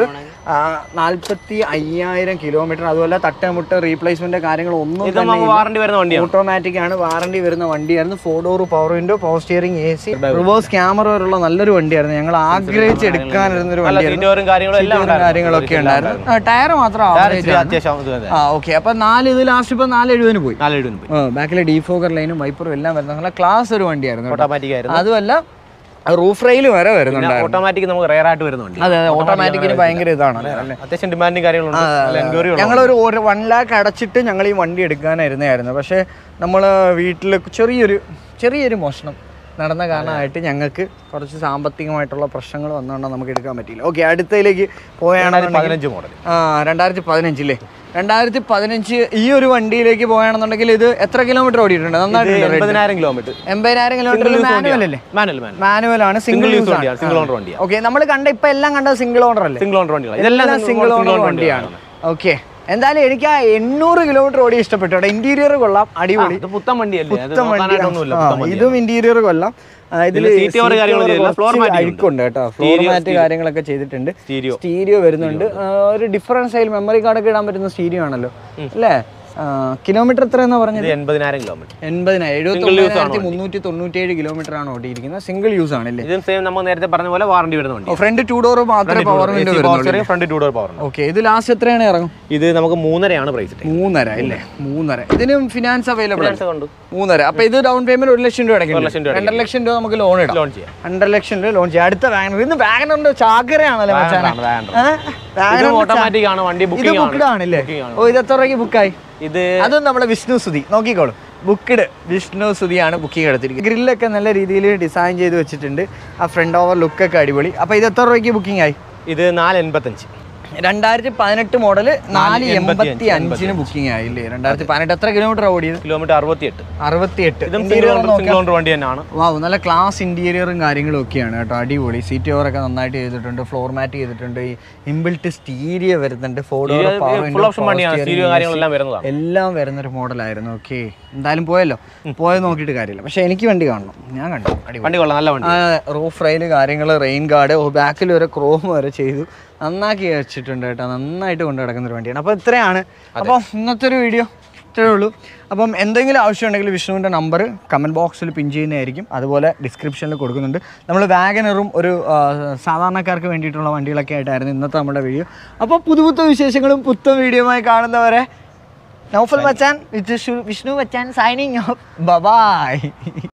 നാൽപ്പത്തി അയ്യായിരം കിലോമീറ്റർ അതുപോലെ തട്ടമുട്ട് റീപ്ലേസ്മെന്റ് കാര്യങ്ങൾ ഒന്നും ഇത് നമുക്ക് വാറണ്ടി വരുന്ന വണ്ടിയാണ് ഓട്ടോമാറ്റിക് ആണ് വാറണ്ടി വരുന്ന വണ്ടിയായിരുന്നു four door power window power steering A C reverse camera വരെയുള്ള നല്ലൊരു വണ്ടിയായിരുന്നു ഞങ്ങൾ ആഗ്രഹിച്ച് എടുക്കാനിരുന്ന ഒരു നല്ല വണ്ടിയായിരുന്നു സീറ്റോറും കാര്യങ്ങളും എല്ലാം സീറ്റുകളും കാര്യങ്ങളൊക്കെ ഉണ്ടായിരുന്നു ടയർ മാത്രം ഉണ്ടായിരുന്നു. average ആണ്. അത്യാവശ്യം ഇത് തന്നെ. ആ ഓക്കെ അപ്പൊ നാല് ഇത് ലാസ്റ്റ് ഇപ്പൊ നാല് എഴുപതിന് പോയി നാല് എഴുപത് പോയി ബാക്കിലെ ഡീഫോക്കർ ലൈനും വൈപ്പറും എല്ലാം വരുന്ന നല്ല ക്ലാസ് ഒരു വണ്ടിയായിരുന്നു കേട്ടോ. ഓട്ടോമാറ്റിക് ആയിരുന്നു അതുമല്ല റൂഫ് റെയിൽ വരെ വരുന്നുണ്ടായിരുന്നു ഓട്ടോമാറ്റിക് നമുക്ക് റെയർ ആയിട്ട് വരുന്ന വണ്ടി അതെ അതെ ഓട്ടോമാറ്റിക്കിന് ഭയങ്കര ഇതാണ് അല്ലേ അത്യാവശ്യം ഡിമാൻഡും കാര്യങ്ങളുണ്ട് നല്ല എൻക്വയറി ഞങ്ങളൊരു ഒരു വൺ ലാക്ക് അടച്ചിട്ട് ഞങ്ങൾ ഈ വണ്ടി എടുക്കാനായിരുന്നായിരുന്നു പക്ഷേ നമ്മൾ വീട്ടിൽ ചെറിയൊരു ചെറിയൊരു മോഷണം നടന്ന കാരണമായിട്ട് ഞങ്ങൾക്ക് കുറച്ച് സാമ്പത്തികമായിട്ടുള്ള പ്രശ്നങ്ങൾ വന്നുകൊണ്ട് നമുക്ക് എടുക്കാൻ പറ്റിയില്ല ഓക്കെ അടുത്തതിലേക്ക് പോയാണെന്നുണ്ടെങ്കിൽ പതിനഞ്ച് മോഡൽ ആ രണ്ടായിരത്തി പതിനഞ്ചില്ലേ രണ്ടായിരത്തി പതിനഞ്ച് ഈ ഒരു വണ്ടിയിലേക്ക് പോയാണെന്നുണ്ടെങ്കിൽ ഇത് എത്ര കിലോമീറ്റർ ഓടിയിട്ടുണ്ട് നന്നായിട്ടുണ്ട് എൺപതിനായിരം കിലോമീറ്റർ എൺപതിനായിരം കിലോമീറ്റർ മാനുവൽ അല്ലേ മാനുവൽ മാനുവൽ മാനുവൽ ആണ് സിംഗിൾ സിംഗിൾ യൂസ് യൂസ് വണ്ടിയാണ് സിംഗിൾ ഓണർ വണ്ടിയാണ് ഓക്കെ നമ്മൾ കണ്ട ഇപ്പൊ എല്ലാം കണ്ടത് സിംഗിൾ ഓണർ അല്ലേ സിംഗിൾ ഓണർ വണ്ടിയാണ് ഇതെല്ലാം എല്ലാം സിംഗിൾ ഓണർ വണ്ടിയാണ് ഓക്കെ എന്തായാലും എനിക്ക് ആ എണ്ണൂറ് കിലോമീറ്റർ ഓടി ഇഷ്ടപ്പെട്ടു കേട്ടോ ഇന്റീരിയർ കൊള്ളാം അടിപൊളി ഇത് പുത്തൻ വണ്ടിയല്ലേ അത് പുത്തൻ വണ്ടി നോക്കാനായിട്ടൊന്നുമില്ല ആ, പുത്തൻ വണ്ടി ഇതും ഇന്റീരിയർ കൊള്ളാം ആ, ഇതില് ഇതില് seat cover seat കാര്യങ്ങളൊന്നും cover ചെയ്തില്ല. floor കുറച്ച് mat ഉണ്ട്. അഴുക്കുണ്ട് കേട്ടോ ഫ്ലോർ മാറ്റ് കാര്യങ്ങളൊക്കെ ചെയ്തിട്ടുണ്ട് സ്റ്റീരിയോ സ്റ്റീരിയോ വരുന്നുണ്ട് ആ, ഒരു ഡിഫറൻസ് ആയി മെമ്മറി കാർഡ് ഒക്കെ ഇടാൻ പറ്റുന്ന സ്റ്റീരിയോ ആണല്ലോ അല്ലേ കിലോമീറ്റർ എത്രയെന്നാ പറഞ്ഞത് ഇത് എൺപതിനായിരം കിലോമീറ്റർ എൺപതിനായിരം എഴുപത്തി ഒമ്പതിനായിരത്തി മുന്നൂറ്റി തൊണ്ണൂറ്റിയേഴ് കിലോമീറ്റർ ആണ് ഓടിയിരിക്കുന്നത് സിംഗിൾ യൂസ് ആണല്ലേ ഇതും സെയിം നമ്മൾ നേരത്തെ പറഞ്ഞ പോലെ വാറണ്ടി വരുന്ന വണ്ടി ഫ്രണ്ട് ടു ഡോർ മാത്രമേ പവർ വിൻഡോ വരുന്നുള്ളൂ front two door power okay ഇത് ലാസ്റ്റ് എത്രയാണ് ഇറങ്ങും ഇത് നമുക്ക് മൂന്നരയാണ് പ്രൈസ് മൂന്നര അല്ലേ മൂന്നര ഇതിനും ഫിനാൻസ് അവൈലബിൾ ആണ് കണ്ടു മൂന്നര അപ്പൊ ഇത് ഡൗൺ പേയ്മെന്റ് ഒരു ലക്ഷം രൂപ അടയ്ക്കും ലക്ഷം രൂപ രണ്ടര ലക്ഷം രൂപ നമുക്ക് ലോൺ ഇടാം ലോൺ ചെയ്യാം രണ്ടര ലക്ഷം രൂപ ലോൺ ചെയ്യാം അടുത്ത വാഗനർ ഇന്ന് വാഗനറിന്റെ ചാകരയാണല്ലേ മച്ചാനെ ആണ്, വാഗണർ. ഏ? ഇത് വാഗണറിന്റെ ഓട്ടോമാറ്റിക് ആണ് വണ്ടി ഇത് ബുക്കിംഗ് ബുക്ക്ഡ് ആണ് ആണല്ലേ Booking ആണ്. ഓ ഇത് എത്ര രൂപയ്ക്ക് ബുക്കായി ഇത് അതും നമ്മുടെ വിഷ്ണു സുധി നോക്കിക്കോളൂ ബുക്ക്ഡ് വിഷ്ണു സുധിയാണ് ബുക്കിംഗ് എടുത്തിരിക്കുന്നത് ഗ്രില്ലൊക്കെ നല്ല രീതിയിൽ ഡിസൈൻ ചെയ്ത് വെച്ചിട്ടുണ്ട് ആ ഫ്രണ്ട് ഓവർ ലുക്കൊക്കെ അടിപൊളി അപ്പൊ ഇത് എത്ര രൂപയ്ക്ക് ബുക്കിംഗ് ആയി ഇത് നാല് എൺപത്തഞ്ച് രണ്ടായിരത്തി പതിനെട്ട് മോഡൽ നാല് എൺപത്തി എൺപത്തി അഞ്ചിന് ബുക്കിംഗ് ആയില്ലേ രണ്ടായിരത്തി പതിനെട്ട് എത്ര കിലോമീറ്റർ ഓടിയത് കിലോമീറ്റർ അറുപത്തിയെട്ട് അറുപത്തിയെട്ട് ഇതും സിംഗിൾ ഓണർ സിംഗിൾ ഓണർ വണ്ടി തന്നെയാണ് വാവ് നല്ല ക്ലാസ് ഇന്റീരിയറും കാര്യങ്ങളും ഒക്കെയാണ് കേട്ടോ അടിപൊളി സീറ്റ് ഓവറൊക്കെ നന്നായിട്ട് ചെയ്തിട്ടുണ്ട് ഫ്ലോർ മാറ്റ് ചെയ്തിട്ടുണ്ട് ഈ ഇമ്പിൾട്ട് സ്റ്റീരിയ വരുന്നുണ്ട് ഫോർ ഡോർ ഫുൾ ഓപ്ഷൻ വണ്ടിയാണ് സ്റ്റീരിയോ കാര്യങ്ങളെല്ലാം വരുന്നതാണ് എല്ലാം വരുന്നൊരു മോഡലായിരുന്നു ഓക്കെ എന്തായാലും പോയല്ലോ പോയത് നോക്കിയിട്ട് കാര്യമില്ല പക്ഷെ എനിക്ക് വണ്ടി കാണണം ഞാൻ കണ്ടു അടിപൊളി വണ്ടി കൊള്ളാം നല്ല വണ്ടി റൂഫ് റൈല് കാര്യങ്ങൾ റെയിൻ ഗാർഡ് ബാക്കിൽ വരെ ക്രോം വരെ ചെയ്തു നന്നാക്കി വെച്ചിട്ടുണ്ട് കേട്ടോ നന്നായിട്ട് കൊണ്ട് കിടക്കുന്ന ഒരു വണ്ടിയാണ് അപ്പോൾ ഇത്രയാണ് അപ്പോൾ ഇന്നത്തെ ഒരു വീഡിയോ ഇത്രയേ ഉള്ളൂ അപ്പം എന്തെങ്കിലും ആവശ്യമുണ്ടെങ്കിൽ വിഷ്ണുവിൻ്റെ നമ്പർ കമൻറ്റ് ബോക്സിൽ പിൻ ചെയ്യുന്നതായിരിക്കും അതുപോലെ ഡിസ്ക്രിപ്ഷനിൽ കൊടുക്കുന്നുണ്ട് നമ്മൾ വാഗനറും ഒരു ആ, സാധാരണക്കാർക്ക് വേണ്ടിയിട്ടുള്ള വണ്ടികളൊക്കെ ആയിട്ടായിരുന്നു ഇന്നത്തെ നമ്മുടെ വീഡിയോ അപ്പോൾ പുതു പുത്ത വിശേഷങ്ങളും പുത്തൻ വീഡിയോയുമായി കാണുന്നവരെ നൗഫൽ മച്ചാൻ വിത്ത് വിഷ്ണു മച്ചാൻ സൈനിങ് ഓഫ് ബബായ്